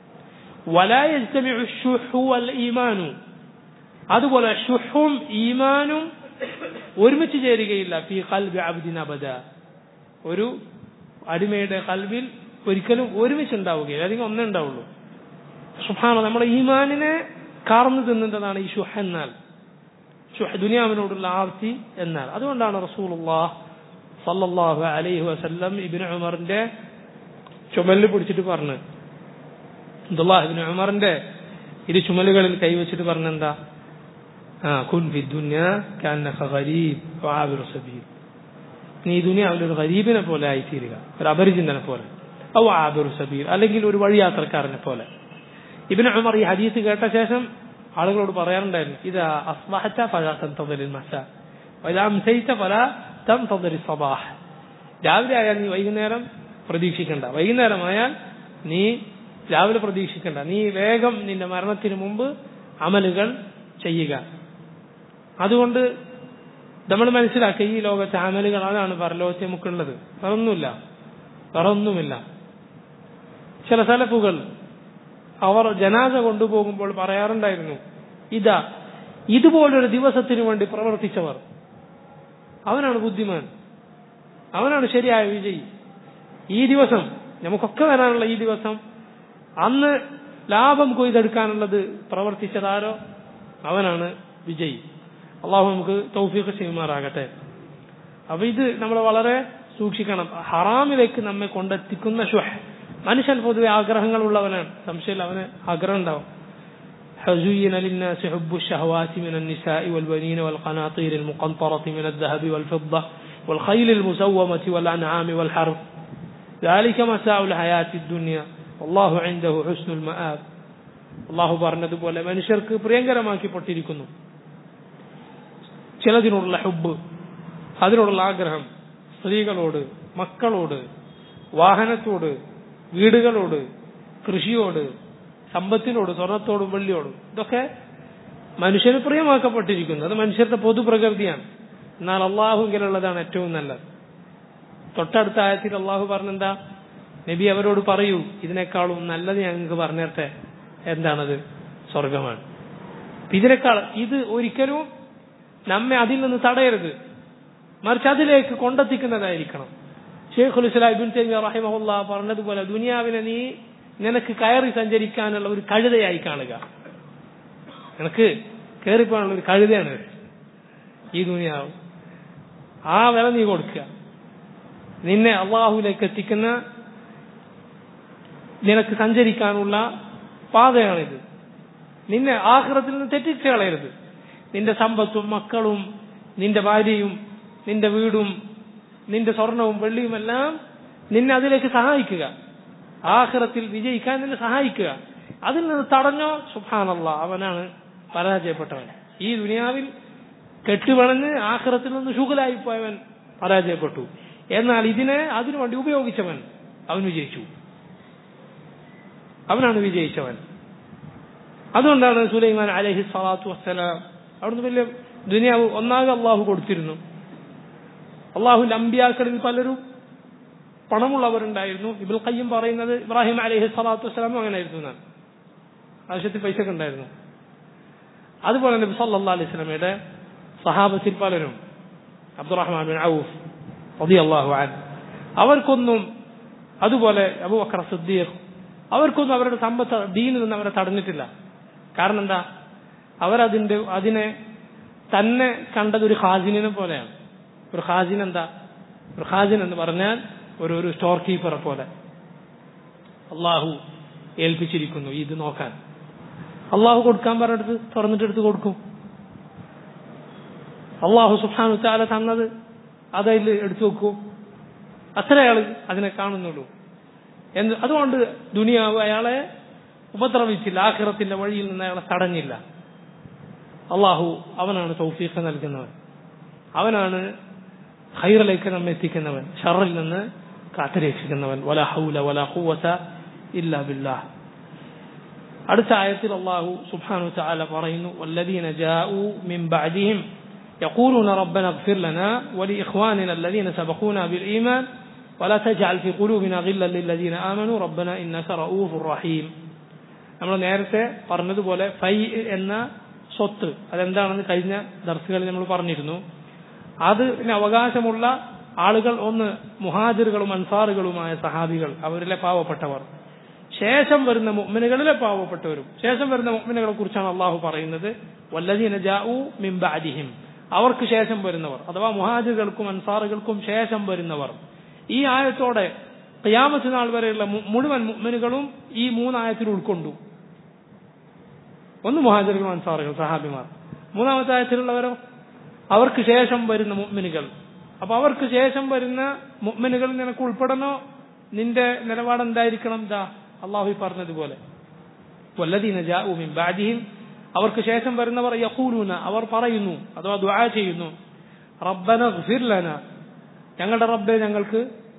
ഈമാനു അതുപോലെ ഷുഹും ഈമാനും ഒരുമിച്ച് ചേരുകയില്ല ഫി കൽബി അബ്ദിൻ അബദ ഒരു അടിമയുടെ കൽബിൽ ഒരിക്കലും ഒരുമിച്ച് ഉണ്ടാവുകയില്ല അല്ലെങ്കിൽ ഒന്നേ ഉണ്ടാവുള്ളൂ സുഹാന നമ്മുടെ ഈമാനിനെ കാർന്നു തിന്നതാണ് ഈ ഷുഹ എന്നാൽ ഷുഹ ദുനിയാവിനോടുള്ള ആർത്തി എന്നാൽ അതുകൊണ്ടാണ് റസൂലുള്ളാഹ് സല്ലല്ലാഹു അലൈഹി വസല്ലം ഇബ്നു ഉമറിന്റെ ചുമലിൽ പിടിച്ചിട്ട് പറഞ്ഞു അബ്ദുല്ലാഹ് ഇബ്നു ഉമറിന്റെ ഇരു ചുമലുകളിൽ കൈവച്ചിട്ട് പറഞ്ഞെന്താ ആ കുൻ ഫി ദുനിയ കാന്നക ഗരീബ് വആബിറു സബീൽ നീ ദുനിയാവിൽ ഒരു ഗരീബിനെ പോലെ ആയിത്തീരുക ഒരു അപരിചിന്തനെ പോലെ ഔ ആബിറു സബീൽ അല്ലെങ്കിൽ ഒരു വഴിയാത്രക്കാരനെ പോലെ ഇബിന് ഉമർ ഈ ഹദീസ് കേട്ട ശേഷം ആളുകളോട് പറയാറുണ്ടായിരുന്നു ഇത് അസ്ബഹറ്റ ഫല തന്തതിൽ മസ അംസൈത്ത ഫല തന്തതിൽ സബാഹ് രാവിലെ ആയാൽ നീ വൈകുന്നേരം പ്രതീക്ഷിക്കണ്ട വൈകുന്നേരമായാൽ നീ രാവിലെ പ്രതീക്ഷിക്കണ്ട നീ വേഗം നിന്റെ മരണത്തിന് മുമ്പ് അമലുകൾ ചെയ്യുക അതുകൊണ്ട് നമ്മൾ മനസ്സിലാക്കുക ഈ ലോകത്തെ അമലുകൾ അതാണ് പരലോകത്തെ നമുക്കുള്ളത് വേറൊന്നുമില്ല വേറൊന്നുമില്ല ചില സലഫുകൾ അവർ ജനാസ കൊണ്ടുപോകുമ്പോൾ പറയാറുണ്ടായിരുന്നു ഇതാ ഇതുപോലൊരു ദിവസത്തിനു വേണ്ടി പ്രവർത്തിച്ചവർ അവനാണ് ബുദ്ധിമാൻ അവനാണ് ശരിയായ വിജയി ഈ ദിവസം നമുക്കൊക്കെ വരാനുള്ള ഈ ദിവസം അന്ന് ലാഭം കൊയ്തെടുക്കാനുള്ളത് പ്രവർത്തിച്ചതാരോ അവനാണ് വിജയി അള്ളാഹു നമുക്ക് തൗഫീഖ് ചെയ്യുമാറാകട്ടെ അപ്പൊ ഇത് നമ്മൾ വളരെ സൂക്ഷിക്കണം ഹറാമിലേക്ക് നമ്മെ കൊണ്ടെത്തിക്കുന്ന ഷുഹ് മനുഷ്യൻ പൊതുവെ ആഗ്രഹങ്ങളുള്ളവനാണ് സംശയമില്ല അവന് ആഗ്രഹം ഉണ്ടാവും زين للناس حب الشهوات من النساء والبنين والقناطير المقنطرة من الذهب والفضة والخيل المسومة والأنعام والحرث ذلك مساء الحياة الدنيا والله عنده حسن المآب അള്ളാഹു പറഞ്ഞതുപോലെ മനുഷ്യർക്ക് പ്രിയങ്കരമാക്കിപ്പെട്ടിരിക്കുന്നു ചിലതിനോടുള്ള ഹുബ് അതിനോടുള്ള ആഗ്രഹം സ്ത്രീകളോട് മക്കളോട് വാഹനത്തോട് വീടുകളോട് കൃഷിയോട് സമ്പത്തിനോട് സ്വർണത്തോടും വെള്ളിയോടും ഇതൊക്കെ മനുഷ്യന് പ്രിയമാക്കപ്പെട്ടിരിക്കുന്നു അത് മനുഷ്യരുടെ പൊതുപ്രകൃതിയാണ് എന്നാൽ അള്ളാഹുങ്കിലുള്ളതാണ് ഏറ്റവും നല്ലത് തൊട്ടടുത്ത ആയത്തിൽ അള്ളാഹു പറഞ്ഞെന്താ നബി അവരോട് പറയൂ ഇതിനേക്കാളും നല്ലത് ഞങ്ങൾക്ക് പറഞ്ഞിട്ടെ എന്താണത് സ്വർഗമാണ് ഇതിനേക്കാൾ ഇത് ഒരിക്കലും നമ്മെ അതിൽ നിന്ന് തടയരുത് മറിച്ച് അതിലേക്ക് കൊണ്ടെത്തിക്കുന്നതായിരിക്കണം ഷെയ്ഖുൽ ഇസ്ലാം ഇബിൻ തൈമിയ റഹിമഹുല്ല പറഞ്ഞതുപോലെ ദുനിയാവിനെ നീ നിനക്ക് കയറി സഞ്ചരിക്കാനുള്ള ഒരു കഴുതയായി കാണുക നിനക്ക് കയറിപ്പോകാനുള്ള ഒരു കഴുതയാണ് ഈ ദുനിയാവ് ആ വില നീ കൊടുക്കുക നിന്നെ അള്ളാഹുലേക്ക് എത്തിക്കുന്ന നിനക്ക് സഞ്ചരിക്കാനുള്ള പാതയാണിത് നിന്നെ ആഹ്റത്തിൽ നിന്ന് തെറ്റിച്ച് കളയരുത് നിന്റെ സമ്പത്തും മക്കളും നിന്റെ ഭാര്യയും നിന്റെ വീടും നിന്റെ സ്വർണവും വെള്ളിയും എല്ലാം നിന്നെ അതിലേക്ക് സഹായിക്കുക ആഹ്റത്തിൽ വിജയിക്കാൻ നിന്നെ സഹായിക്കുക അതിൽ നിന്ന് തടഞ്ഞോ സുഹാനല്ല അവനാണ് പരാജയപ്പെട്ടവൻ ഈ ദുനിയാവിൽ കെട്ടുപണഞ്ഞ് ആഹ്റത്തിൽ നിന്ന് ശുഗലായി പോയവൻ പരാജയപ്പെട്ടു എന്നാൽ ഇതിനെ അതിനു വേണ്ടി ഉപയോഗിച്ചവൻ അവൻ വിജയിച്ചു അവനാണ് വിജയിച്ചവൻ അതുകൊണ്ടാണ് സുലൈമാൻ അലഹി സ്വലാത്തു വസ്സലാം അവിടുന്ന് വലിയ ദുനിയാവ് ഒന്നാകെ അള്ളാഹു കൊടുത്തിരുന്നു അള്ളാഹുവിന്റെ അമ്പിയാക്കളിൽ പലരും പണമുള്ളവരുണ്ടായിരുന്നു ഇബുൽ ഖയ്യം പറയുന്നത് ഇബ്രാഹിം അലഹി സ്വലാത്തു വസ്സലാമും അങ്ങനെ ആയിരുന്നു എന്നാണ് ആവശ്യത്തിൽ പൈസ ഒക്കെ ഉണ്ടായിരുന്നു അതുപോലെ നബി സല്ലാ അലൈഹി സ്വലമയുടെ സഹാബത്തിൽ പലരും അബ്ദുറഹ്മാൻ ബിൻ ഔഫ് റളിയല്ലാഹു അൻഹു അവർക്കൊന്നും അതുപോലെ അബൂബക്കർ സിദ്ദീഖ് അവർക്കൊന്നും അവരുടെ സമ്പത്ത് ദീനിൽ നിന്ന് അവരെ തടഞ്ഞിട്ടില്ല കാരണം എന്താ അവരതിന്റെ അതിനെ തന്നെ കണ്ടത് ഒരു ഖാസിനെ പോലെയാണ് ഒരു ഖാസിൻ എന്താ ഒരു ഖാസിൻ എന്ന് പറഞ്ഞാൽ ഒരു ഒരു സ്റ്റോർ കീപ്പറെ പോലെ അള്ളാഹു ഏൽപ്പിച്ചിരിക്കുന്നു ഇത് നോക്കാൻ അള്ളാഹു കൊടുക്കാൻ പറഞ്ഞെടുത്ത് തുറന്നിട്ടെടുത്ത് കൊടുക്കും അള്ളാഹു സുഹാനു താല തന്നത് അതതിൽ എടുത്തു വെക്കൂ അത്ര അയാൾ അതിനെ കാണുന്നുള്ളൂ എന്ന് അതുകൊണ്ട് ദുനിയാവ് അയാളെ ഉപദ്രവിച്ചില്ല ആഖിറത്തിന്റെ വഴിയിൽ നിന്ന് അയാളെ തടഞ്ഞില്ല അള്ളാഹു അവനാണ് തൗഫീഖ് നൽകുന്നവൻ അവനാണ് ഹൈറിലേക്ക് നമ്മെ എത്തിക്കുന്നവൻ ഷറിൽ നിന്ന് കാത്തുരക്ഷിക്കുന്നവൻ വല ഹൗല വല ഖുവത ഇല്ല ബില്ലാഹ് അടുത്ത ആയത്തിൽ അള്ളാഹു സുബ്ഹാനഹു തആല പറയുന്നു വല്ലദീന ജാഊ മിൻ ബഅദിഹിം يقولون ربنا اغفر لنا ولإخواننا الذين سبقونا بالإيمان ولا تجعل في قلوبنا غلا للذين آمنوا ربنا إنك رؤوف رحيم നമ്മൾ നേരത്തെ പറഞ്ഞതുപോലെ ഫൈ എന്ന സ്വത്ത് അതെന്താണെന്ന് കഴിഞ്ഞ ദർസുകളിൽ നമ്മൾ പറഞ്ഞിരുന്നു അതിന് അവകാശമുള്ള ആളുകൾ ഒന്ന് മുഹാജിറുകളും അൻസാറുകളുമായ സഹാബികൾ അവരിലെ പാവപ്പെട്ടവർ ശേഷം വരുന്ന മുഅ്മിനുകളിലെ പാവപ്പെട്ടവരും ശേഷം വരുന്ന മുഅ്മിനുകളെ കുറിച്ചാണ് അള്ളാഹു പറയുന്നത് വല്ലദീന ജാഊ മിൻ ബഅദിഹിം അവർക്ക് ശേഷം വരുന്നവർ അഥവാ മുഹാജിറുകൾക്കും അൻസാറുകൾക്കും ശേഷം വരുന്നവർ ഈ ആയത്തോടെ ഖിയാമത്ത് നാൾ വരെയുള്ള മുഴുവൻ മുഅ്മിനുകളും ഈ മൂന്നായത്തിൽ ഉൾക്കൊണ്ടു ഒന്ന് മുഹാജിറുകൾ അൻസാറുകൾ സഹാബിമാർ മൂന്നാമത്തെ ആയത്തിലുള്ളവരോ അവർക്ക് ശേഷം വരുന്ന മുഅ്മിനുകൾ അപ്പൊ അവർക്ക് ശേഷം വരുന്ന മുഅ്മിനുകൾ നിനക്ക് ഉൾപ്പെടണോ നിന്റെ നിലപാട് എന്തായിരിക്കണം ദാ അള്ളാഹു പറഞ്ഞതുപോലെ വല്ലദീന ജാഉ മിൻ ബഅദിഹിം അവർക്ക് ശേഷം വരുന്നവർ യഖൂലൂന അവർ പറയുന്നു അഥവാ ദുആ ചെയ്യുന്നു റബ്ബന ഗ്ഫിർ ലന ഞങ്ങളുടെ റബ്ബെ ഞങ്ങൾക്ക്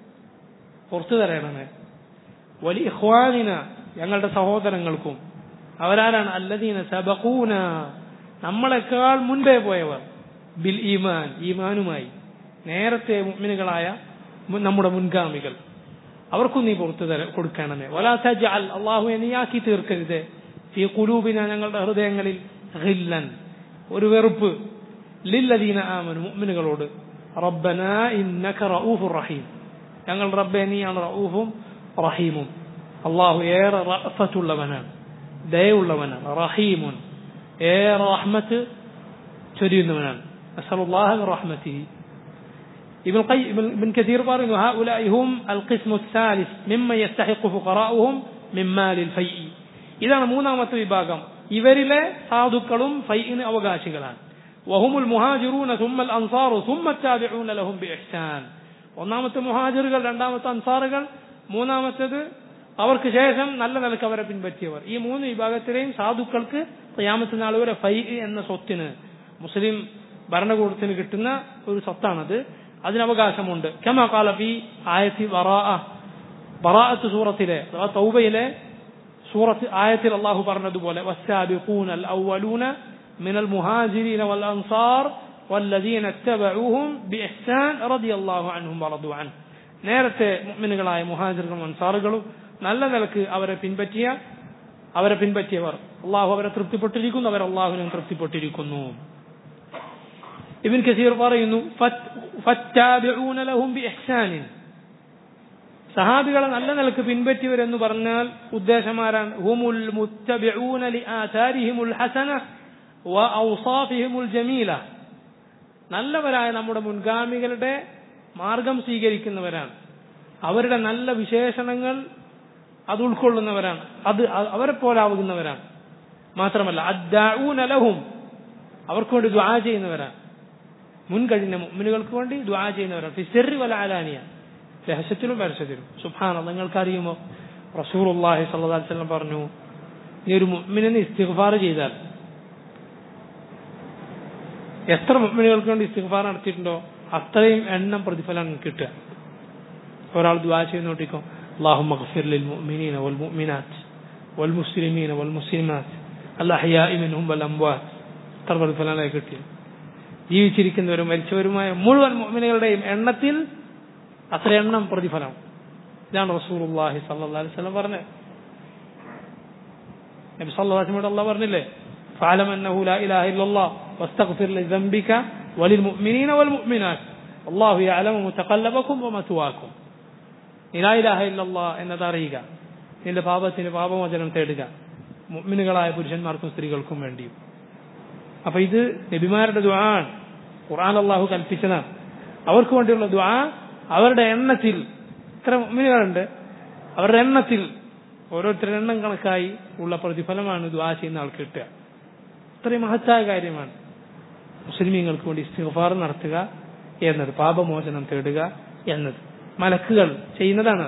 പുറത്തു തരണമേ വലി ഇഖ്വാനിന ഞങ്ങളുടെ സഹോദരങ്ങൾക്കും അവരാരാണ് അല്ലദീന സബഖൂന നമ്മളെക്കാൾ മുൻപേ പോയവർ ബിൽ ഈമാൻ ഈമാനുമായി നേരത്തെ മുഅ്മിനുകളായ നമ്മുടെ മുൻഗാമികൾ അവർക്കും നീ പുറത്തു തര കൊടുക്കണമേ വലാ തജ്അൽ അള്ളാഹു നീയാക്കി തീർക്കരുത് ഈ കുലൂബിന ഞങ്ങളുടെ ഹൃദയങ്ങളിൽ ഹില്ലൻ ഒരു വെറുപ്പ് ലില്ലദീന ആമനു മുഅ്മിനുകളോട് റബ്ബന ഇന്നക റഊഫുർ റഹീം ഞങ്ങൾ റബ്ബെ നീയാണ് റഊഫും റഹീമും അള്ളാഹു ഏറെ റഫത്തുള്ളവനാണ് ദയുള്ളവനാണ് റഹീമുൻ ഏറെ റഹ്മത്ത് ചൊരിയുന്നവനാണ് അസലുല്ലാഹ റഹ്മത്തിഹി ابن القيم ابن كثير قال هؤلاء هم القسم الثالث ممن يستحق فقراؤهم من مال الفيء ഇതാണ് മൂന്നാമത്തെ വിഭാഗം ഇവരിലെ സാധുക്കളും ഫൈന് അവകാശികളാണ് വഹുമുൽ മുഹാജിറൂന സുമ്മൽ അൻസാറു സുമ്മത്താബിഊന ലഹും ബിഇഹ്സാൻ ഒന്നാമത്തെ മുഹാജിറുകൾ രണ്ടാമത്തെ അൻസാറുകൾ മൂന്നാമത്തേത് അവർക്ക് ശേഷം നല്ല നിലക്ക് അവരെ പിൻപറ്റിയവർ ഈ മൂന്ന് വിഭാഗത്തിലെയും സാധുക്കൾക്ക് ഖിയാമത്ത് നാൾ വരെ ഫൈ എന്ന സ്വത്തിന് മുസ്ലിം ഭരണകൂടത്തിന് കിട്ടുന്ന ഒരു സ്വത്താണത് അതിനവകാശമുണ്ട് കമ കാലഫി ആയത്തി ബറാഅത്ത് സൂറത്തിലെ അഥവാ തൗബയിലെ സൂറത്ത് ആയത്തിൽ അള്ളാഹു പറഞ്ഞതുപോലെ والسابقون الأولون من المهاجرين والأنصار والذين اتبعوهم بإحسان رضي الله عنهم ورضوا عنه നേരത്തെ മുഅ്മിനുകളായ മുഹാജിറുകളും അൻസാറുകളും നല്ല നിലക്ക് അവരെ പിൻപറ്റിയ അവരെ പിൻപറ്റിയവർ അള്ളാഹു അവരെ തൃപ്തിപ്പെട്ടിരിക്കുന്നു അവർ അള്ളാഹുവിനും തൃപ്തിപ്പെട്ടിരിക്കുന്നു ഇബിൻ കസീർ പറയുന്നു ഫറ്റാബിഊന ലഹും ബിഇഹ്സാനിൻ സഹാബികളെ നല്ല നിലക്ക് പിൻപറ്റിയവരെന്ന് പറഞ്ഞാൽ ഉദ്ദേശമാരാണ് ഹുമുൽ മുത്തബിഊന ലിആതാരിഹിമുൽ ഹസന വഔസാഫിഹിമുൽ ജമീല നല്ലവരായ നമ്മുടെ മുൻഗാമികളുടെ മാർഗം സ്വീകരിക്കുന്നവരാണ് അവരുടെ നല്ല വിശേഷണങ്ങൾ അത് ഉൾക്കൊള്ളുന്നവരാണ് അത് അവരെ പോലാവുന്നവരാണ് മാത്രമല്ല അദ്ദാഊന ലഹും അവർക്ക് വേണ്ടി ദ്വാ ചെയ്യുന്നവരാണ് മുൻകഴിഞ്ഞ മുഅ്മിനുകൾക്ക് വേണ്ടി ദ്വാ ചെയ്യുന്നവരാണ് ഫിസറി വല അലാനിയ രഹസ്യത്തിലും പരസ്യത്തിലും സുഭാന നിങ്ങൾക്കറിയുമോ റസൂറുല്ലാഹി സല്ലല്ലാഹു അലൈഹി വസല്ലം പറഞ്ഞു നീ ഒരു മുഅ്മിനെ ഇസ്തിഗ്ഫാർ ചെയ്താൽ എത്ര മുഅ്മിനുകൾക്ക് വേണ്ടി ഇസ്തിഗ്ഫാർ നടത്തിയിട്ടുണ്ടോ അത്രയും എണ്ണം പ്രതിഫലം കിട്ടുക ഒരാൾ ദ്വാ ചെയ്യുന്നോട്ടിക്കോ اللهم اغفر للمؤمنين والمؤمنات والمسلمين والمسلمات അല്ലഹയായി മിൻഹും വൽ അംവാത്ത് എത്ര പ്രതിഫലങ്ങളെ കിട്ടി ജീവിച്ചിരിക്കുന്നവരും മരിച്ചവരുമായ മുഴുവൻ മുഅ്മിനുകളുടെയും എണ്ണത്തിൽ അത്ര എണ്ണം പ്രതിഫലം ഇതാണ് റസൂലുള്ളാഹി സല്ലല്ലാഹു അലൈഹി വസല്ലം പറഞ്ഞത് നബി സല്ലല്ലാഹു അലൈഹി വസല്ലം അല്ലാഹ് പറഞ്ഞില്ലേ فاعلم أنه لا إله إلا الله واستغفر لذنبك وللمؤمنين والمؤمنات الله يعلم متقلبكم ومثواكم لا إله إلا الله എന്നത് അറിയുക നിന്റെ പാപത്തിന് പാപമോചനം തേടുക മുഅ്മിനുകളായ പുരുഷന്മാർക്കും സ്ത്രീകൾക്കും വേണ്ടിയും അപ്പൊ ഇത് നബിമാരുടെ ദുആണ് ഖുർആൻ അള്ളാഹു കൽപ്പിച്ചതാണ് അവർക്ക് വേണ്ടിയുള്ള ദുആ അവരുടെ എണ്ണത്തിൽ ഇത്ര മുഅ്മിനുകളുണ്ട് അവരുടെ എണ്ണത്തിൽ ഓരോരുത്തരുടെ എണ്ണം കണക്കായി ഉള്ള പ്രതിഫലമാണ് ദുആ ചെയ്യുന്ന ആൾക്ക് കിട്ടുക അത്രയും മഹത്തായ കാര്യമാണ് മുസ്ലിമീങ്ങൾക്ക് വേണ്ടി ഇസ്തിഗ്ഫാർ നടത്തുക എന്നത് പാപമോചനം തേടുക എന്നത് മലക്കുകൾ ചെയ്യുന്നതാണ്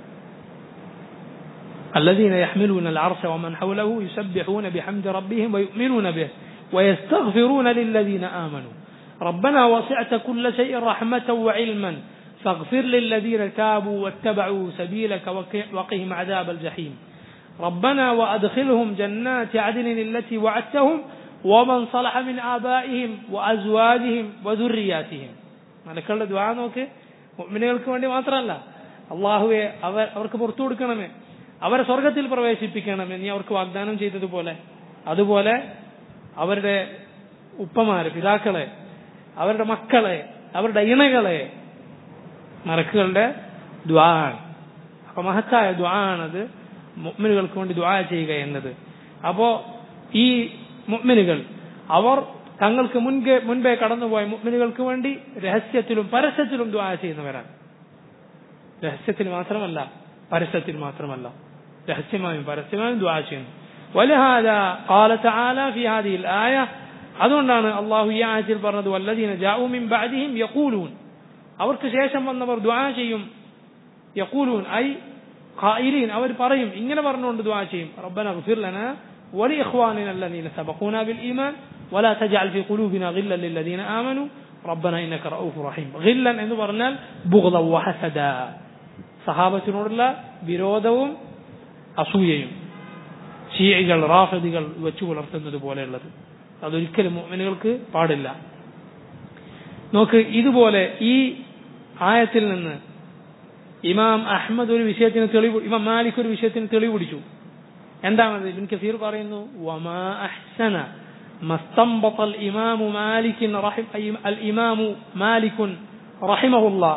الذين يحملون العرش ومن حوله يسبحون بحمد ربهم ويؤمنون به ويستغفرون للذين آمنوا ربنا وسعت كل شيء رحمة وعلما فاغفر للذين تابوا واتبعوا سبيلك وقهم عذاب الجحيم ربنا وأدخلهم جنات عدن التي وعدتهم ومن صلح من آبائهم وأزواجهم وذرياتهم മലക്കളുടെ ദ്വാ നോക്ക് മുഅ്മിനുകൾക്ക് വേണ്ടി മാത്രമല്ല അള്ളാഹുവെ അവർ അവർക്ക് പുറത്തു കൊടുക്കണമേ അവരെ സ്വർഗത്തിൽ പ്രവേശിപ്പിക്കണമേ നീ അവർക്ക് വാഗ്ദാനം ചെയ്തതുപോലെ അതുപോലെ അവരുടെ ഉപ്പമാരെ പിതാക്കളെ അവരുടെ മക്കളെ അവരുടെ ഇണകളെ മലക്കുകളുടെ ദ്വാ ആണ് അപ്പൊ മഹത്തായ ദ്വാ ആണത് മുഅ്മിനുകൾക്ക് വേണ്ടി ദ്വാ ചെയ്യുക എന്നത് അപ്പോ ഈ മുഅ്മിനുകൾ അവർ തങ്ങൾക്ക് മുൻപേ മുൻപേ കടന്നുപോയ മുഅ്മിനുകൾക്ക് വേണ്ടി രഹസ്യത്തിലും പരസ്യത്തിലും ദ്വാ ചെയ്യുന്നവരാണ് രഹസ്യത്തിൽ മാത്രമല്ല പരസ്യത്തിൽ മാത്രമല്ല രഹസ്യമായും പരസ്യമായും ദ്വാ ചെയ്യുന്നു ولهذا قال تعالى في هذه الآية അതുകൊണ്ടാണ് അള്ളാഹു ഈ ആയത്തിൽ പറഞ്ഞത് വല്ലദീന ജാഉ മിൻ ബഅദിഹിം യഖൂലൂൻ അവർക്ക് ശേഷം വന്നവർ ദ്വാ ചെയ്യും യഖൂലൂൻ ഐ ഖായിലീൻ അവർ പറയും ഇങ്ങനെ പറഞ്ഞുകൊണ്ട് ദ്വാ ചെയ്യും റബ്ബന اغفر لنا ولإخواننا الذين سبقونا بالإيمان ولا تجعل في قلوبنا غلا للذين آمنوا ربنا إنك رؤوف رحيم غلا എന്ന് പറഞ്ഞാൽ بغضا وحسدا സഹാബത്തിനോടുള്ള വിരോധവും അസൂയയും ഷീഇകൾ റാഫിദികൾ വെച്ചു പുലർത്തുന്നത് പോലെയുള്ളത് അതൊരിക്കലും മുഅ്മിനുകൾക്ക് പാടില്ല നോക്ക് ഇതുപോലെ ഈ ആയത്തിൽ നിന്ന് ഇമാം അഹമ്മദ് ഒരു വിഷയത്തിന് തെളിവ് ഇമാം മാലിക് ഒരു വിഷയത്തിന് തെളിവ് പിടിച്ചു എന്താണത് ഇബിൻ കസീർ പറയുന്നു വമാ അഹ്സന مستنبط الإمام مالك رحم الإمام مالك رحمه الله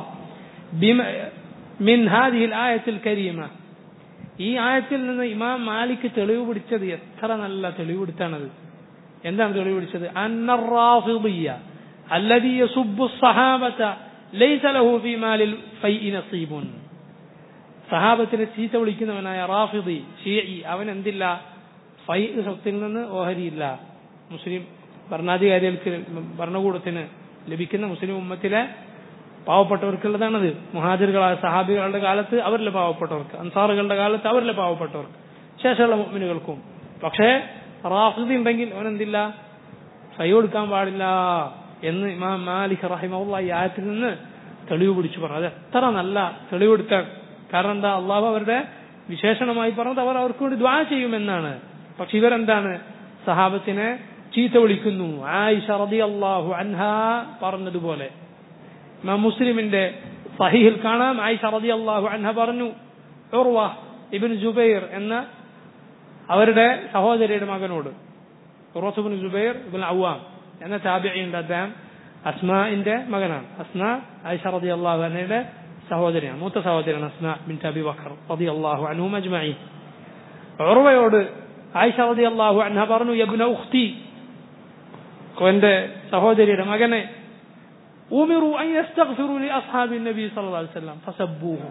من هذه الآية الكريمة ഈ ആയത്തിൽ നിന്ന് ഇമാം മാലിക് തെളിവ് പിടിച്ചത് എത്ര നല്ല തെളിവ് പിടിച്ചാണത് എന്താണ് തെളിവ് പിടിച്ചത് അന്നറാഫിദിയ الذي يسب الصحابة ليس له في مال الفيء نصيب സഹാബത്തിനെ ചീത്ത വിളിക്കുന്നവനായ റാഫിദി ഷിയി അവൻ എന്തില്ല ഫൈ സ്വത്തിൽ നിന്ന് ഓഹരിയില്ല മുസ്ലിം ഭരണാധികാരികൾക്ക് ഭരണകൂടത്തിന് ലഭിക്കുന്ന മുസ്ലിം ഉമ്മത്തിലെ പാവപ്പെട്ടവർക്കുള്ളതാണത് മുഹാജിറുകളായ സഹാബികളുടെ കാലത്ത് അവരിലെ പാവപ്പെട്ടവർക്ക് അൻസാറുകളുടെ കാലത്ത് അവരിലെ പാവപ്പെട്ടവർക്ക് ശേഷമുള്ള മുഅ്മിനുകൾക്കും പക്ഷേ റാഫിദി ഉണ്ടെങ്കിൽ അവനെന്തില്ല ഫൈ കൊടുക്കാൻ പാടില്ല എന്ന് ഇമാം മാലിക് റഹിമുള്ള ഈ ആയത്തിൽ നിന്ന് തെളിവ് പിടിച്ചു പറഞ്ഞു അത് എത്ര നല്ല തെളിവെടുക്കാൻ കാരണം എന്താ അള്ളാഹു അവരുടെ വിശേഷണമായി പറഞ്ഞത് അവർ അവർക്ക് വേണ്ടി ദ്വാ ചെയ്യുമെന്നാണ് പക്ഷെ ഇവരെന്താണ് സഹാബത്തിനെ ചീത്ത വിളിക്കുന്നു ആയിഷ റതി അള്ളാഹു അൻഹ പറഞ്ഞതുപോലെ ഇമാം മുസ്ലിമിന്റെ സഹീഹിൽ കാണാം ആയിഷ റതി അള്ളാഹു അൻഹ പറഞ്ഞു ഉർവ ഇബിൻ ജുബൈർ എന്ന അവരുടെ സഹോദരിയുടെ മകനോട് ഉറസുബിൻ ജുബൈർ ഇബിൻ അവാം എന്ന താബിയുണ്ട് അദ്ദേഹം അസ്മാന്റെ മകനാണ് അസ്ന ആയിഷ റതി അള്ളാഹു അൻഹയുടെ സഹോദരിയാണ് മൂത്ത സഹോദരിയാണ് അസ്ന ബിൻ തബി ബക്കർ റതി അള്ളാഹു അൻഹു മജ്മഈൻ ഉറവയോട് ആയിഷ റതി അള്ളാഹു അൻഹ പറഞ്ഞു യബ്ന ഉഖ്തി എന്റെ സഹോദരിയുടെ മകനെ ഉമിറു അൻ യസ്തഗ്ഫിറു ലി അസ്ഹാബി നബി സല്ലല്ലാഹു അലൈഹി വസല്ലം ഫസബ്ബൂഹു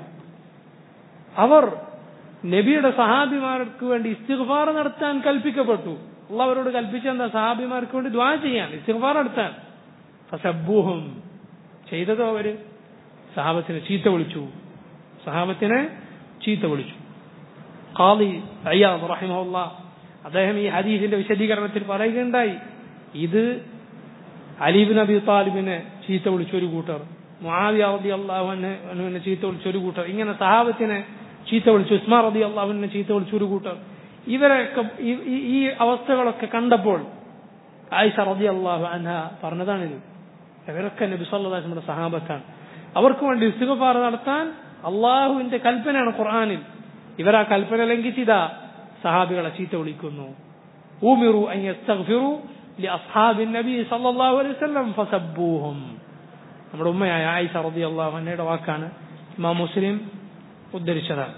അവർ നബിയുടെ സഹാബിമാർക്ക് വേണ്ടി ഇസ്തിഗ്ഫാർ നടത്താൻ കൽപ്പിക്കപ്പെട്ടു അള്ളാഹ് അവരോട് കൽപ്പിച്ചെന്താ സഹാബിമാർക്ക് വേണ്ടി ദ്വാ ചെയ്യാൻ ഇസ്തിഗ്ഫാർ നടത്താൻ ഫസബ്ബൂഹും ചെയ്തതോ അവര് സഹാബത്തിനെ ചീത്ത വിളിച്ചു സഹാബത്തിനെ ചീത്ത വിളിച്ചു ഖാദി അയ്യാദ് റഹിമഹുല്ല അദ്ദേഹം ഈ ഹദീസിന്റെ വിശദീകരണത്തിൽ പറയുകയുണ്ടായി ഇത് അലീബ് നബി താലിബിനെ ചീത്ത വിളിച്ചൊരു കൂട്ടർ മുആവിയ റതി അള്ളാഹുവിനെ ചീത്ത വിളിച്ചൊരു കൂട്ടർ ഇങ്ങനെ സഹാബത്തിനെ ചീത്ത വിളിച്ചു ഉസ്മാൻ റതി അള്ളാഹുവിനെ ചീത്ത വിളിച്ചൊരു കൂട്ടർ ഇവരൊക്കെ ഈ- ഈ- ഈ അവസ്ഥകളൊക്കെ കണ്ടപ്പോൾ ആയിഷ റതി അള്ളാഹു അൻഹ പറഞ്ഞതാണിത് ഇവരൊക്കെ നബി സല്ലാസ്മിന്റെ സഹാബത്താണ് അവർക്ക് വേണ്ടി ഇസ്തിഗഫാർ നടത്താൻ അള്ളാഹുവിന്റെ കൽപ്പനയാണ് ഖുർആാനിൽ ഇവർ ആ കൽപ്പന ലംഘിച്ചിതാ സഹാബികളെ ചീത്ത വിളിക്കുന്നു ഊമിറു അൻ യസ്തഗ്ഫിറു ലി അസ്ഹാബി നബി സല്ലല്ലാഹു അലൈഹി വസല്ലം ഫസബ്ബൂഹും നമ്മുടെ ഉമ്മയായ ആയിഷ റളിയല്ലാഹു അൻഹയുടെ വാക്കാണ് ഇമാം മുസ്ലിം ഉദ്ധരിച്ചതാണ്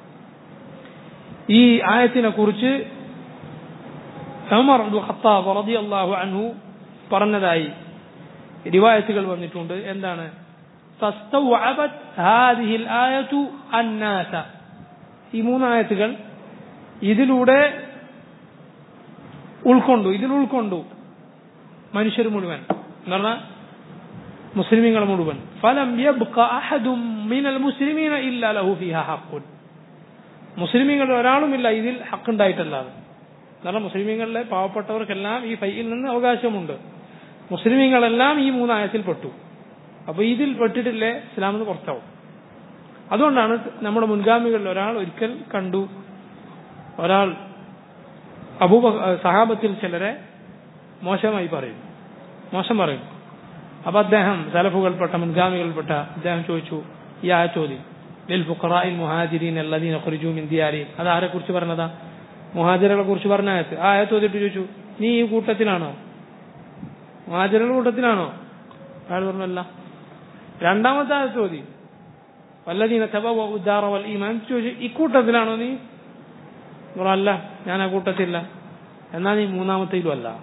ഈ ആയത്തിനെ കുറിച്ച് ഉമർ അബ്ദുൽ ഖത്താബ് റളിയല്ലാഹു അൻഹു പറഞ്ഞതായി റിവായത്തുകൾ വന്നിട്ടുണ്ട് എന്താണ് فاستوعبت هذه الآية الناس ഈ മൂന്നായത്തുകൾ ഇതിലൂടെ ഉൾക്കൊണ്ടു ഇതിൽ ഉൾക്കൊണ്ടു മനുഷ്യർ മുഴുവൻ എന്ന് പറഞ്ഞാൽ മുസ്ലിമീങ്ങൾ മുഴുവൻ ഫലം യബ്ഖ അഹദും മിനൽ മുസ്ലിമീന ഇല്ലാ ലഹു ഫീഹാ ഹഖുൻ മുസ്ലിമീങ്ങളിൽ ഒരാളുമില്ല ഇതിൽ ഹക്കുണ്ടായിട്ടല്ലാതെ കാരണം മുസ്ലിമീങ്ങളിലെ പാവപ്പെട്ടവർക്കെല്ലാം ഈ ഫൈയിൽ നിന്ന് അവകാശമുണ്ട് മുസ്ലിമീങ്ങളെല്ലാം ഈ മൂന്നായത്തിൽ പെട്ടു അപ്പൊ ഇതിൽ പെട്ടിട്ടില്ലേ ഇസ്ലാമിൽ നിന്ന് പുറത്താവും അതുകൊണ്ടാണ് നമ്മുടെ മുൻഗാമികളിൽ ഒരാൾ ഒരിക്കൽ കണ്ടു ഒരാൾ അബൂബ സഹാബത്തിൽ ചിലരെ മോശമായി പറയും മോശം പറയും അപ്പൊ അദ്ദേഹം സലഫുകൾപ്പെട്ട മുൻഗാമികൾപ്പെട്ട അദ്ദേഹം ചോദിച്ചു ഈ ആ ചോദ്യം ലിൽ ഫുഖറാഇൽ മുഹാജിരീൻ അല്ലദീന ഖുറിജു മിൻ ദിയാരിഹിം അത് ആരെ കുറിച്ച് പറഞ്ഞതാ മുഹാജിറുകളെ കുറിച്ച് പറഞ്ഞ ആയത്ത് ആ ആയത്ത് ഓതിട്ട് ചോദിച്ചു നീ ഈ കൂട്ടത്തിലാണോ മുഹാജിറുകളുടെ കൂട്ടത്തിലാണോ അയാൾ പറഞ്ഞല്ല രണ്ടാമത്തെ ആയത്ത് ഓതി വല്ലദീന തബവ ഉദ്ദാറ വൽ ഈമാൻ ചോദിച്ചു ഇക്കൂട്ടത്തിലാണോ നീ പറഞ്ഞു, അല്ല ഞാൻ ആ കൂട്ടത്തില്ല എന്നാ നീ മൂന്നാമത്തേലും അല്ല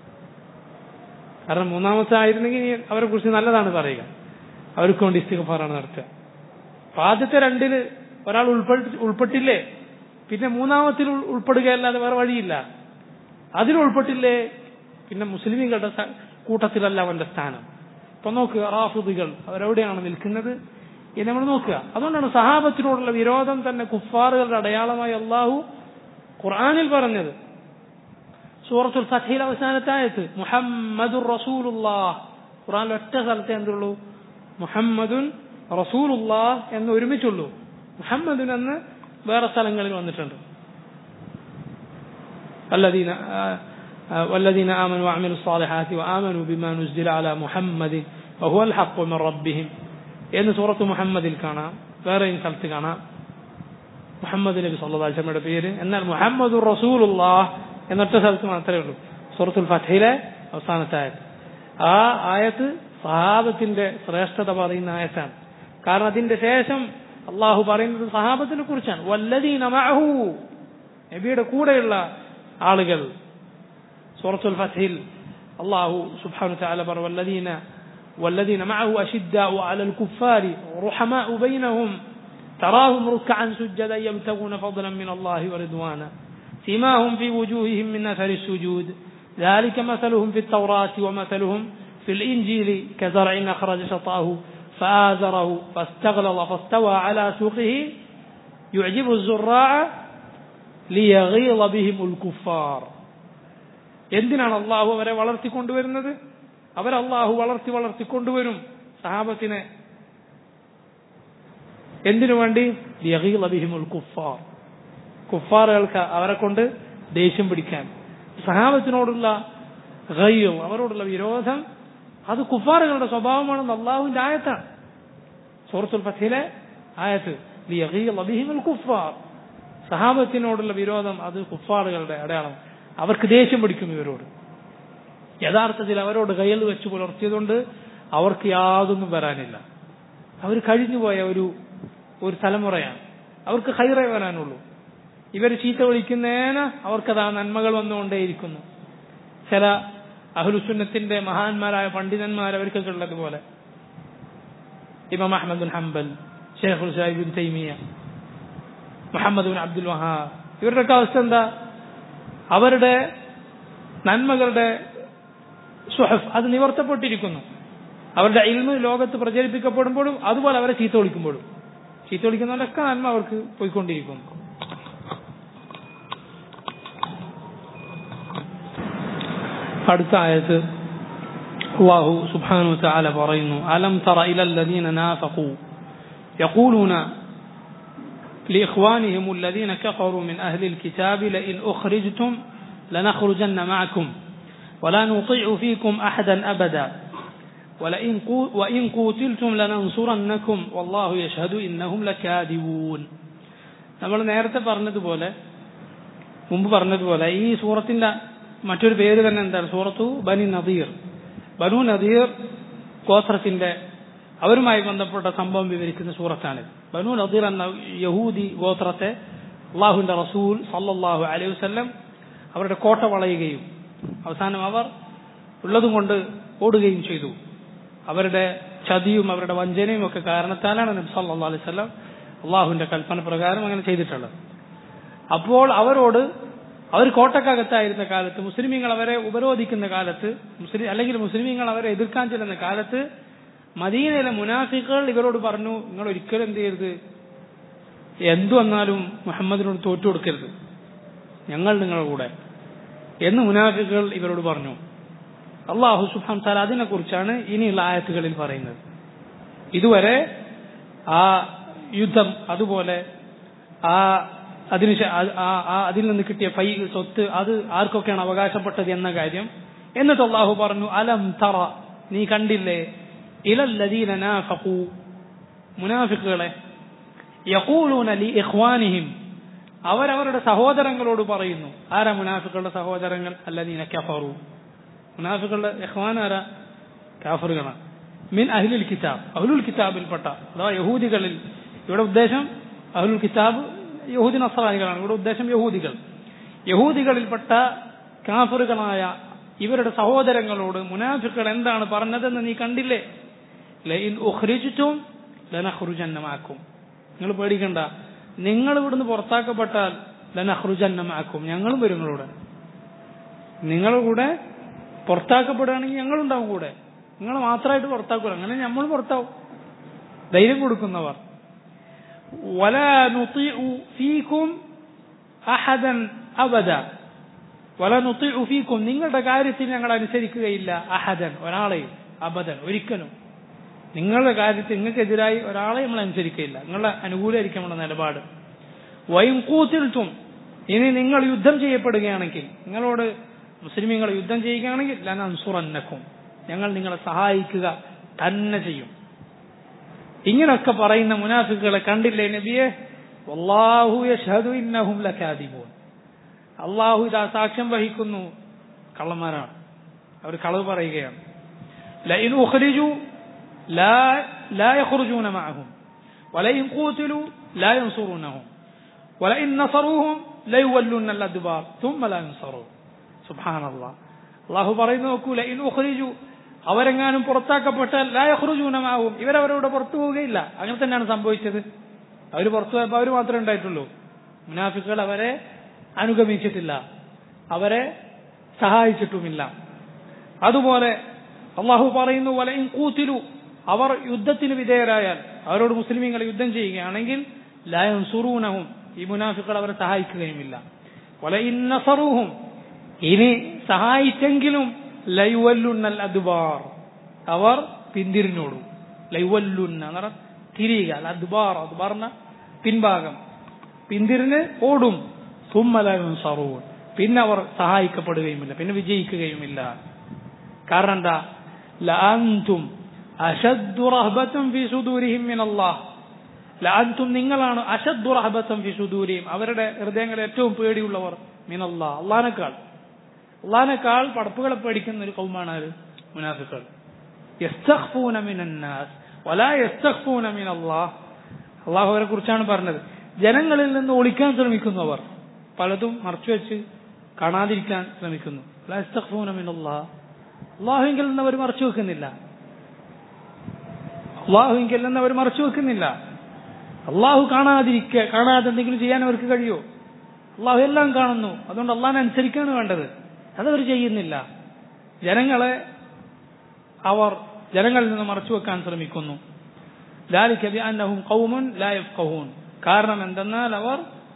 കാരണം മൂന്നാമത്തെ ആയിരുന്നെങ്കിൽ നീ അവരെ കുറിച്ച് നല്ലതാണ് പറയുക അവർക്ക് വേണ്ടി ഇസ്തിഗഫാറാണ് നടത്തുക അപ്പൊ ആദ്യത്തെ രണ്ടില് ഒരാൾ ഉൾപ്പെട്ട് ഉൾപ്പെട്ടില്ലേ പിന്നെ മൂന്നാമത്തിൽ ഉൾ- ഉൾപ്പെടുകയല്ലാതെ വേറെ വഴിയില്ല അതിൽ ഉൾപ്പെട്ടില്ലേ പിന്നെ മുസ്ലിമീങ്ങളുടെ സ- കൂട്ടത്തിലല്ല അവന്റെ സ്ഥാനം ഇപ്പൊ നോക്കുക റാഫിദുകൾ അവരെവിടെയാണ് നിൽക്കുന്നത് ഇത് നമ്മൾ നോക്കുക അതുകൊണ്ടാണ് സഹാബത്തിനോടുള്ള വിരോധം തന്നെ കുഫാറുകളുടെ അടയാളമായി അള്ളാഹു ഖുർആനിൽ പറഞ്ഞത് സൂറത്തുൽ ഫത്തഹിൽ അവസാനത്തെ ആയത്ത് മുഹമ്മദുർ റസൂലുള്ളാഹ് ഖുർആനിൽ ഒറ്റ സ്ഥലത്തെ എന്തുള്ളൂ മുഹമ്മദുൻ റസൂലുള്ളാഹ് എന്ന് ഒരുമിച്ചുള്ളൂ മുഹമ്മദുൻ എന്ന് വേറെ സ്ഥലങ്ങളിൽ വന്നിട്ടുണ്ട് الذين آه، آه، والذين آمنوا وعملوا الصالحات وآمنوا بما نزل على محمد وهو الحق من ربهم എന്ന് സൂറത്ത് മുഹമ്മദിൽ കാണാം വേറെയും സ്ഥലത്ത് കാണാം മുഹമ്മദ് നബി സല്ലല്ലാഹു അലൈഹി വസല്ലമയുടെ പേര് എന്നാൽ മുഹമ്മദ് റസൂലുള്ളാഹ് എന്നൊറ്റ സ്ഥലത്ത് മാത്രമേ ഉള്ളൂ സൂറത്തുൽ ഫത്തഹിലെ അവസാനത്തെ ആയത്ത് ആ ആയത്ത് സഹാബത്തിന്റെ ശ്രേഷ്ഠത പറയുന്ന ആയത്താണ് കാരണം അതിന്റെ ശേഷം അള്ളാഹു പറയുന്നത് സഹാബത്തിനെ കുറിച്ചാണ് വല്ലദീന മഅഹു നബിയുടെ കൂടെയുള്ള ആളുകൾ സൂറത്തുൽ ഫത്തഹിൽ അള്ളാഹു സുബ്ഹാനഹു വതആല പറഞ്ഞു വല്ലദീന والذين معه أشداء على الكفار رحماء بينهم تراهم ركعا سجدا يبتغون فضلا من الله ورضوانا سيماهم في وجوههم من أثر السجود ذلك مثلهم في التوراة ومثلهم في الإنجيل كزرع أخرج شطاه فآزره فاستغلظ فاستوى على سوقه يعجب الزراع ليغيظ بهم الكفار എന്തിനാണ് അള്ളാഹു അവരെ വളർത്തിക്കൊണ്ടുവരുന്നത് അവരെ അള്ളാഹു വളർത്തി വളർത്തിക്കൊണ്ടുവരും സഹാബത്തിനെ എന്തിനു വേണ്ടി യഗീള ബിഹിമുൽ കുഫാർ കുഫാറുകൾക്ക് അവരെ കൊണ്ട് ദേഷ്യം പിടിക്കാൻ സഹാബത്തിനോടുള്ള ഗയ്യും അവരോടുള്ള വിരോധം അത് കുഫാറുകളുടെ സ്വഭാവമാണെന്ന് അള്ളാഹുവിന്റെ ആയത്താണ് സൂറത്തുൽ ഫത്തിലെ ആയത്ത് ലിയഗീള ബിഹിമുൽ കുഫാർ സഹാബത്തിനോടുള്ള വിരോധം അത് കുഫാറുകളുടെ അടയാളം അവർക്ക് ദേഷ്യം പിടിക്കും ഇവരോട് യഥാർത്ഥത്തിൽ അവരോട് കയ്യിൽ വെച്ച് പുലർത്തിയതുകൊണ്ട് അവർക്ക് യാതൊന്നും വരാനില്ല അവർ കഴിഞ്ഞുപോയ ഒരു ഒരു തലമുറയാണ് അവർക്ക് ഹൈറേ വരാനുള്ളൂ ഇവർ ചീത്ത വിളിക്കുന്നേന അവർക്കതാ നന്മകൾ വന്നുകൊണ്ടേയിരിക്കുന്നു ചില അഹ്ലുസുന്നത്തിന്റെ മഹാന്മാരായ പണ്ഡിതന്മാർ അവർക്കൊക്കെ ഉള്ളതുപോലെ ഇമാം അഹമ്മദ് ബിൻ ഹംബൽ ഷെയ്ഖുൽ സാഹിബിൻ Taymiyya Muhammad bin Abdul Wahhab ഇവരുടെയൊക്കെ അവസ്ഥ എന്താ അവരുടെ നന്മകളുടെ സുഹഫ് അത് നിവർത്തപ്പെട്ടിരിക്കുന്നു അവരുടെ ഇൽമ് ലോകത്ത് പ്രചരിപ്പിക്കപ്പെടുമ്പോഴും അതുപോലെ അവരെ ചീത്ത വിളിക്കുമ്പോഴും ചീത്ത വിളിക്കുന്നവരൊക്കെ നന്മ അവർക്ക് പോയിക്കൊണ്ടിരിക്കുന്നു അടുത്ത ആയത്ത് അള്ളാഹു സുബ്ഹാനഹു വതആല പറയുന്നു അലം തറ ഇലൽ ലദീന നാഫഖു യഖൂലൂന لإخوانهم الذين كفروا من أهل الكتاب لئن أخرجتم لنخرجن معكم ولا نطيع فيكم أحدا أبدا ولئن قو وإن قوتلتم لننصرنكم والله يشهد إنهم لكاذبون നമ്മൾ നേരത്തെ പറഞ്ഞതുപോലെ മുമ്പ് പറഞ്ഞതുപോലെ ഈ സൂറത്തിന്റെ മറ്റൊരു പേര് തന്നെ എന്താണ് സൂറത്തു ബനി നദീർ ബനു നദീർ ഗോത്രത്തിന്റെ അവരുമായി ബന്ധപ്പെട്ട സംഭവം വിവരിക്കുന്ന സൂറത്താണ് ബനു നദീർ എന്ന യഹൂദി ഗോത്രത്തെ അള്ളാഹുവിന്റെ റസൂൽ സല്ലല്ലാഹു അലൈഹി വസല്ലം അവരുടെ കോട്ട വളയുകയും അവസാനം അവർ ഉള്ളതും കൊണ്ട് ഓടുകയും ചെയ്തു അവരുടെ ചതിയും അവരുടെ വഞ്ചനയും ഒക്കെ കാരണത്താലാണ് നബി സല്ലല്ലാഹു അലൈഹി വസല്ലം അള്ളാഹുവിന്റെ കൽപ്പന പ്രകാരം അങ്ങനെ ചെയ്തിട്ടുള്ളത് അപ്പോൾ അവരോട് അവർ കോട്ടക്കകത്തായിരുന്ന കാലത്ത് മുസ്ലിമീങ്ങൾ അവരെ ഉപരോധിക്കുന്ന കാലത്ത് മുസ്ലിം അല്ലെങ്കിൽ മുസ്ലിമീങ്ങൾ അവരെ എതിർക്കാൻ ചെല്ലുന്ന കാലത്ത് മദീനയിലെ മുനാഫിക്കുകൾ ഇവരോട് പറഞ്ഞു നിങ്ങൾ ഒരിക്കലും എന്ത് ചെയ്യരുത് എന്തു വന്നാലും മുഹമ്മദിനോട് തോറ്റു കൊടുക്കരുത് ഞങ്ങൾ നിങ്ങളുടെ കൂടെ എന്ന് മുനാഫിക്കുകൾ ഇവരോട് പറഞ്ഞു അള്ളാഹു സുഹാം താല അതിനെ കുറിച്ചാണ് ഇനിയുള്ള ആയത്തുകളിൽ പറയുന്നത് ഇതുവരെ ആ യുദ്ധം അതുപോലെ ആ അതിന് ശേ- ആ- ആ- ആ അതിൽ നിന്ന് കിട്ടിയ ഫൈ സ്വത്ത് അത് ആർക്കൊക്കെയാണ് അവകാശപ്പെട്ടത് എന്ന കാര്യം എന്നിട്ട് അള്ളാഹു പറഞ്ഞു അലം തറ നീ കണ്ടില്ലേ ഇലല്ലദീന നാഫഖു മുനാഫിക്കുകളെ യഖൂലൂന ലി ഇഖ്വാനിഹിം അവരവരുടെ സഹോദരങ്ങളോട് പറയുന്നു ആരാ മുനാഫിക്കുകളുടെ സഹോദരങ്ങൾ അല്ലദീന കഫറു മുനാഫിക്കുകളുടെ ഇഖ്വാൻ ആരാ കാഫറുകളാണ് മിൻ അഹ്ലുൽ കിതാബ് അഹ്ലുൽ കിതാബിൽപ്പെട്ട അഥവാ യഹൂദികളിൽ ഇവിടെ ഉദ്ദേശം അഹ്ലുൽ കിതാബ് യഹൂദി നസ്രാനികളാണ് ഇവിടെ ഉദ്ദേശം യഹൂദികൾ യഹൂദികളിൽപ്പെട്ട കാഫറുകളായ ഇവരുടെ സഹോദരങ്ങളോട് മുനാഫിക്കുകൾ എന്താണ് പറഞ്ഞതെന്ന് നീ കണ്ടില്ലേ ലൈൻ ഉഖ്രിജിറ്റും ലനഖ്റുജന്നമാക്കും നിങ്ങൾ പേടിക്കണ്ട നിങ്ങൾ ഇവിടുന്ന് പുറത്താക്കപ്പെട്ടാൽ ലനഖ്റുജന്നമാക്കും ഞങ്ങളും വരും നിങ്ങളുടെ നിങ്ങളുടെ കൂടെ പുറത്താക്കപ്പെടുകയാണെങ്കിൽ ഞങ്ങളുണ്ടാവും കൂടെ നിങ്ങൾ മാത്രമായിട്ട് പുറത്താക്കൂല അങ്ങനെ നമ്മൾ പുറത്താവും ധൈര്യം കൊടുക്കുന്നവർ ولا نطيع فيكم أحدا أبدا ولا نطيع فيكم നിങ്ങളുടെ കാര്യത്തിൽ ഞങ്ങൾ അനുസരിക്കുകയില്ല അഹദൻ ഒരാളെയും അബദൻ ഒരിക്കലും നിങ്ങളുടെ കാര്യത്തിൽ നിങ്ങൾക്കെതിരായി ഒരാളെ നമ്മൾ അനുസരിക്കുകയില്ല നിങ്ങളുടെ അനുകൂലമായിരിക്കും നമ്മുടെ നിലപാട് വയും കൂത്തിൽത്തും ഇനി നിങ്ങൾ യുദ്ധം ചെയ്യപ്പെടുകയാണെങ്കിൽ നിങ്ങളോട് മുസ്ലിമീങ്ങൾ യുദ്ധം ചെയ്യുകയാണെങ്കിൽ ലന അൻസുറന്നക്കും ഞങ്ങൾ നിങ്ങളെ സഹായിക്കുക തന്നെ ചെയ്യും ഇങ്ങനൊക്കെ പറയുന്ന മുനാഫിക്കുകളെ കണ്ടില്ലേ നബിയെ വല്ലാഹു യഷ്ഹദു ഇന്നഹും ലകാദിബൂൻ അള്ളാഹു ഇതാ സാക്ഷ്യം വഹിക്കുന്നു കള്ളന്മാരാണ് അവർ കളവ് പറയുകയാണ് ലഇൻ ഉഖ്രിജു ലാ ലാ യഖ്റുജൂന മഅഹും വലഇൻ ഖൂതിലു ലാ യൻസുറൂനഹും വലഇൻ നസറൂഹും ലയുവല്ലുന്ന അദ്ബാർ ثم لا ينصرون സുബ്ഹാനല്ലാഹ് അള്ളാഹു പറയുന്നു നോക്കൂ ലഇൻ ഉഖ്രിജു അവരെങ്ങാനും പുറത്താക്കപ്പെട്ടാൽ ലായഹ്റുജൂനമാവും ഇവരവരോട് പുറത്തു പോവുകയില്ല അങ്ങനെ തന്നെയാണ് സംഭവിച്ചത് അവർ പുറത്തു പോയപ്പോൾ അവർ മാത്രമേ ഉണ്ടായിട്ടുള്ളൂ മുനാഫിക്കുകൾ അവരെ അനുഗമിച്ചിട്ടില്ല അവരെ സഹായിച്ചിട്ടുമില്ല അതുപോലെ അള്ളാഹു പറയുന്നു വലയിൻ കൂത്തിലു അവർ യുദ്ധത്തിന് വിധേയരായാൽ അവരോട് മുസ്ലിമീങ്ങൾ യുദ്ധം ചെയ്യുകയാണെങ്കിൽ ലായം സുറൂനവും ഈ മുനാഫിക്കുകൾ അവരെ സഹായിക്കുകയുമില്ല വലയിൻ നസറൂഹും ഇനി സഹായിച്ചെങ്കിലും ലൈവല്ലുന്നൽ അദ്ബാർ അവർ പിന്തിരിഞ്ഞോടും ലൈവല്ലുന്ന എന്ന് പറഞ്ഞാൽ തിരിയുക അല്ല അദ്ബാർ അദ്ബാർന്ന പിൻഭാഗം പിന്തിരിഞ്ഞ് ഓടും സുമ്മലും സറൂൺ പിന്നെ അവർ സഹായിക്കപ്പെടുകയുമില്ല പിന്നെ വിജയിക്കുകയുമില്ല കാരണം എന്താ ലഅൻതും അശദ്ദു റഹ്ബത്തും ഫി സുദൂരിഹിം മിൻ അല്ലാഹ് ലഅൻതും നിങ്ങളാണ് അശദ്ദു റഹ്ബത്തും ഫി സുദൂരിഹിം അവരുടെ ഹൃദയങ്ങളിൽ ഏറ്റവും പേടിയുള്ളവർ മിൻ അല്ലാഹ് അള്ളാഹിനേക്കാൾ അള്ളാഹിനേക്കാൾ പടപ്പുകളെ പേടിക്കുന്ന ഒരു കൗമാണ് ആര് മുനാഫിക്കൾ യസ്തഖ്ഫൂന മിനന്നാസ് വലാ യസ്തഖ്ഫൂന മിൻ അല്ലാഹ് അള്ളാഹു അവരെ കുറിച്ചാണ് പറഞ്ഞത് ജനങ്ങളിൽ നിന്ന് ഒളിക്കാൻ ശ്രമിക്കുന്നവർ പലതും മറച്ചുവെച്ച് കാണാതിരിക്കാൻ ശ്രമിക്കുന്നു വലാ യസ്തഖ്ഫൂന മിൻ അല്ലാഹ് അള്ളാഹുവിങ്കിൽ നിന്ന് അവർ മറച്ചു വെക്കുന്നില്ല അള്ളാഹുവിങ്കിൽ നിന്ന് അവർ മറച്ചു വെക്കുന്നില്ല അള്ളാഹു കാണാതിരിക്കുക കാണാതെ എന്തെങ്കിലും ചെയ്യാൻ അവർക്ക് കഴിയോ അള്ളാഹു എല്ലാം കാണുന്നു അതുകൊണ്ട് അള്ളാഹിനെ അനുസരിക്കാണ് വേണ്ടത് അതവർ ചെയ്യുന്നില്ല ജനങ്ങളെ അവർ ജനങ്ങളിൽ നിന്ന് മറച്ചു വെക്കാൻ ശ്രമിക്കുന്നു ذلك بأنهم قوم لا يفقهون കാരണം എന്തെന്നാൽ അവർ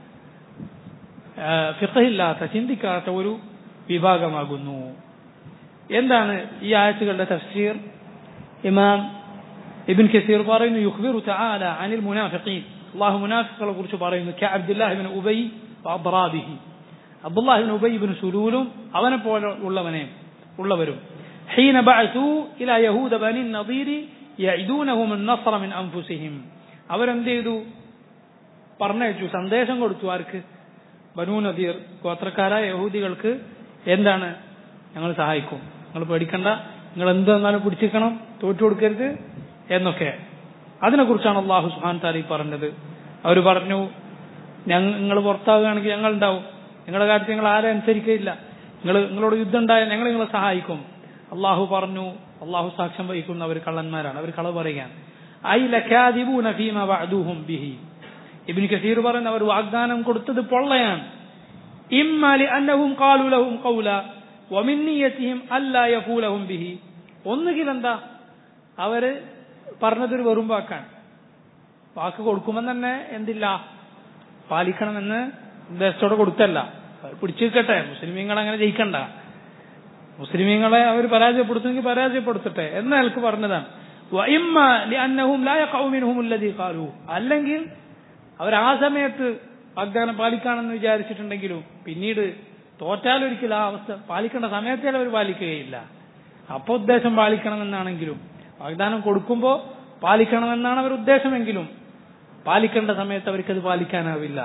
ഫിഖഹില്ലാത്ത ചിന്തിക്കാത്ത ഒരു വിഭാഗമാകുന്നു എന്താണ് ഈ ആയത്തുകളുടെ തഫ്സീർ ഇമാം ഇബിൻ കസീർ പറയുന്നു യുഖ്ബിറു തആല അനിൽ മുനാഫിഖീൻ അള്ളാഹു മുനാഫിക്കുകളെ കുറിച്ച് പറയുന്നു ക അബ്ദുല്ലാഹിബിൻ ഉബൈ അബ്റാബിഹി അബ്ദുല്ലാഹിബിൻ ഉബൈബിൻ സുലൂലും അവനെ പോലെ ഉള്ളവനെ ഉള്ളവരും حين بعثوا إلى يهود بني النضير يعدونهم النصر من أنفسهم അവരെന്ത് ചെയ്തു പറഞ്ഞയച്ചു സന്ദേശം കൊടുത്തു ആർക്ക് ബനൂ നദീർ ഗോത്രക്കാരായ യഹൂദികൾക്ക് എന്താണ് ഞങ്ങൾ സഹായിക്കും നിങ്ങൾ പേടിക്കണ്ട നിങ്ങൾ എന്ത് വന്നാലും പിടിച്ചിരിക്കണം തോറ്റു കൊടുക്കരുത് എന്നൊക്കെ അതിനെക്കുറിച്ചാണ് അള്ളാഹു സുഹാൻ താലി പറഞ്ഞത് അവർ പറഞ്ഞു ഞങ്ങൾ നിങ്ങൾ പുറത്താകുകയാണെങ്കിൽ ഞങ്ങൾ ഉണ്ടാവും നിങ്ങളുടെ കാര്യത്തിൽ ഞങ്ങൾ ആരെ അനുസരിക്കുകയില്ല നിങ്ങൾ നിങ്ങളോട് യുദ്ധം ഉണ്ടായാൽ ഞങ്ങൾ നിങ്ങളെ സഹായിക്കും അള്ളാഹു പറഞ്ഞു അള്ളാഹു സാക്ഷ്യം വഹിക്കുന്ന അവർ കള്ളന്മാരാണ് അവർ കളവ് പറയുകയാണ് ഐ ലക്കാദിബൂന ഫീമ വഅദൂഹും ബിഹി ഇബ്നു കസീർ പറയുന്ന അവർ വാഗ്ദാനം കൊടുത്തത് പൊള്ളയാണ് ഇമ്മ ലിഅന്നഹും ഖാലു ലഹും ഖൗല വമിൻ നിയതിഹിം അല്ലാ യഖൂലഹും ബിഹി ഒന്നുകിൽ എന്താ അവര് പറഞ്ഞതൊരു വെറും വാക്കാണ് വാക്ക് കൊടുക്കുമ്പോൾ തന്നെ എന്തില്ല പാലിക്കണമെന്ന് ഉദ്ദേശത്തോടെ കൊടുത്തല്ല അവർ പിടിച്ചിരിക്കട്ടെ മുസ്ലിമീങ്ങൾ അങ്ങനെ ജയിക്കണ്ട മുസ്ലിമീങ്ങളെ അവർ പരാജയപ്പെടുത്തുമെങ്കിൽ പരാജയപ്പെടുത്തട്ടെ എന്ന് അയാൾക്ക് പറഞ്ഞതാണ് വഇമ്മ ലിഅന്നഹും ലാ യഖഉ മിൻഹും അല്ലദീ ഖാലു അല്ലെങ്കിൽ അവർ ആ സമയത്ത് വാഗ്ദാനം പാലിക്കാണെന്ന് വിചാരിച്ചിട്ടുണ്ടെങ്കിലും പിന്നീട് തോറ്റാലൊരിക്കൽ ആ അവസ്ഥ പാലിക്കേണ്ട സമയത്തേ അവർ പാലിക്കുകയില്ല അപ്പൊ ഉദ്ദേശം പാലിക്കണമെന്നാണെങ്കിലും വാഗ്ദാനം കൊടുക്കുമ്പോൾ പാലിക്കണമെന്നാണ് അവർ ഉദ്ദേശമെങ്കിലും പാലിക്കേണ്ട സമയത്ത് അവർക്കത് പാലിക്കാനാവില്ല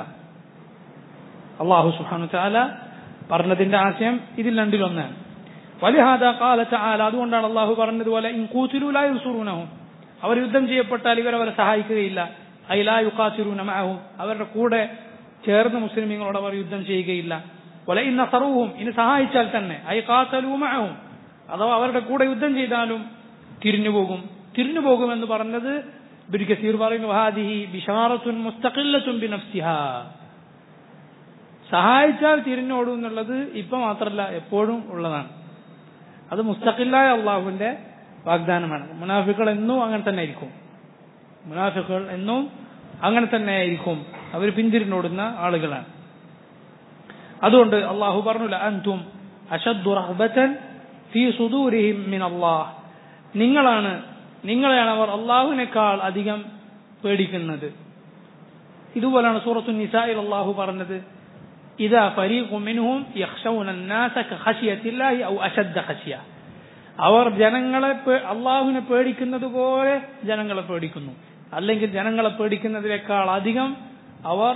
അള്ളാഹു സുഹാനു ചാല പറഞ്ഞതിന്റെ ആശയം ഇതിൽ രണ്ടിലൊന്നാണ് വലിഹാദ കാല ചാല അതുകൊണ്ടാണ് അള്ളാഹു പറഞ്ഞതുപോലെ ഇൻകൂത്തിലൂലായുസൂറുനഹും അവർ യുദ്ധം ചെയ്യപ്പെട്ടാൽ ഇവർ അവരെ സഹായിക്കുകയില്ല അയിലായുക്കാസിറൂനമാവും അവരുടെ കൂടെ ചേർന്ന് മുസ്ലിമീങ്ങളോട് അവർ യുദ്ധം ചെയ്യുകയില്ല വല ഇന്ന സറൂവും ഇനി സഹായിച്ചാൽ തന്നെ ഐ കാത്തലൂമാവും അഥവാ അവരുടെ കൂടെ യുദ്ധം ചെയ്താലും തിരിഞ്ഞുപോകും തിരിഞ്ഞുപോകുമെന്ന് പറഞ്ഞത് ബിൻ കസീർ പറയുന്നു ഹാദിഹി ബിഷാറത്തുൻ മുസ്തഖില്ലത്തുൻ ബിനഫ്സിഹാ സഹായിച്ചാൽ തിരിഞ്ഞോടും എന്നുള്ളത് ഇപ്പൊ മാത്രമല്ല എപ്പോഴും ഉള്ളതാണ് അത് മുസ്തഖില്ലായ അള്ളാഹുവിന്റെ വാഗ്ദാനമാണ് മുനാഫിക്കുകൾ എന്നും അങ്ങനെ തന്നെ ആയിരിക്കും മുനാഫിക്കുകൾ എന്നും അങ്ങനെ തന്നെ ആയിരിക്കും അവർ പിന്തിരിഞ്ഞോടുന്ന ആളുകളാണ് അതുകൊണ്ട് അള്ളാഹു പറഞ്ഞില്ല അൻതും അഷദ്ദു റഹ്ബത്തൻ ഫീ സുദൂരിഹിം മിൻ അള്ളാഹ് നിങ്ങളാണ് നിങ്ങളെയാണ് അവർ അള്ളാഹുവിനേക്കാൾ അധികം പേടിക്കുന്നത് ഇതുപോലാണ് സൂറത്തു നിസായിൽ അള്ളാഹു പറഞ്ഞത് ഇതാ ഫരീഖു മിൻഹും യഖ്ശൗന الناس كخشية الله أو أشد خشية അവർ ജനങ്ങളെ അള്ളാഹുവിനെ പേടിക്കുന്നത് പോലെ ജനങ്ങളെ പേടിക്കുന്നു അല്ലെങ്കിൽ ജനങ്ങളെ പേടിക്കുന്നതിനേക്കാൾ അധികം അവർ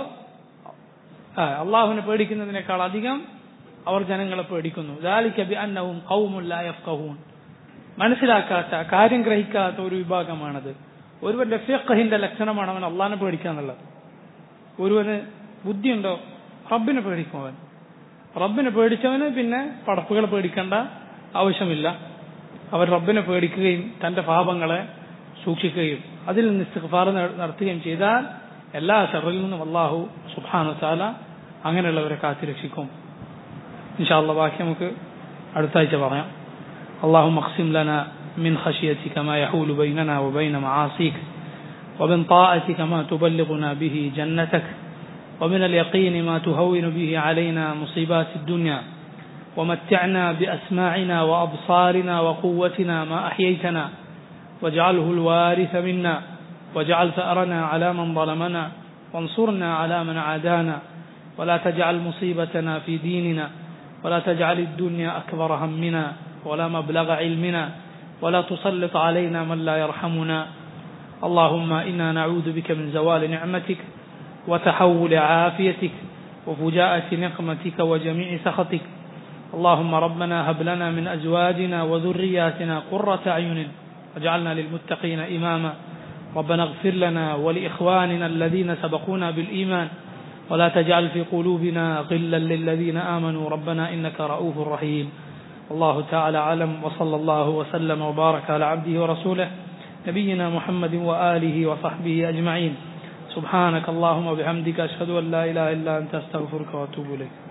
അള്ളാഹുവിനെ പേടിക്കുന്നതിനേക്കാൾ അധികം അവർ ജനങ്ങളെ പേടിക്കുന്നു ذلك بأنهم قوم لا يفقهون മനസ്സിലാക്കാത്ത കാര്യം ഗ്രഹിക്കാത്ത ഒരു വിഭാഗമാണത് ഒരുവന്റെ ഫിഖഹിന്റെ ലക്ഷണമാണ് അവൻ അള്ളാഹിനെ പേടിക്കുക എന്നുള്ളത് ഒരുവന് ബുദ്ധിയുണ്ടോ റബ്ബിനെ പേടിക്കും അവൻ റബ്ബിനെ പേടിച്ചവന് പിന്നെ പടപ്പുകളെ പേടിക്കേണ്ട ആവശ്യമില്ല അവൻ റബ്ബിനെ പേടിക്കുകയും തന്റെ പാപങ്ങളെ സൂക്ഷിക്കുകയും അതിൽ നിന്ന് ഇസ്തിഗ്ഫാർ നടത്തുകയും ചെയ്താൽ എല്ലാ ഷറിൽ നിന്നും അള്ളാഹു സുബാനു താല അങ്ങനെയുള്ളവരെ കാത്തിരക്ഷിക്കും ഇൻഷാല്ല ബാക്കി നമുക്ക് അടുത്ത ആഴ്ച പറയാം اللهم اقسم لنا من خشيتك ما يحول بيننا وبين معاصيك ومن طاعتك ما تبلغنا به جنتك ومن اليقين ما تهون به علينا مصيبات الدنيا ومتعنا بأسماعنا وأبصارنا وقوتنا ما أحييتنا واجعله الوارث منا واجعل ثأرنا على من ظلمنا وانصرنا على من عادانا ولا تجعل مصيبتنا في ديننا ولا تجعل الدنيا أكبر همنا ولا مبلغ علمنا ولا تسلط علينا من لا يرحمنا اللهم إنا نعوذ بك من زوال نعمتك وتحول عافيتك وفجاءة نقمتك وجميع سخطك اللهم ربنا هب لنا من أزواجنا وذرياتنا قرة أعين واجعلنا للمتقين إماما ربنا اغفر لنا ولإخواننا الذين سبقونا بالإيمان ولا تجعل في قلوبنا غلا للذين آمنوا ربنا إنك رؤوف رحيم الله تعالى أعلم وصلى الله وسلم وبارك على عبده ورسوله نبينا محمد وآله وصحبه أجمعين سبحانك اللهم وبحمدك أشهد أن لا إله إلا أنت أستغفرك وأتوب إليك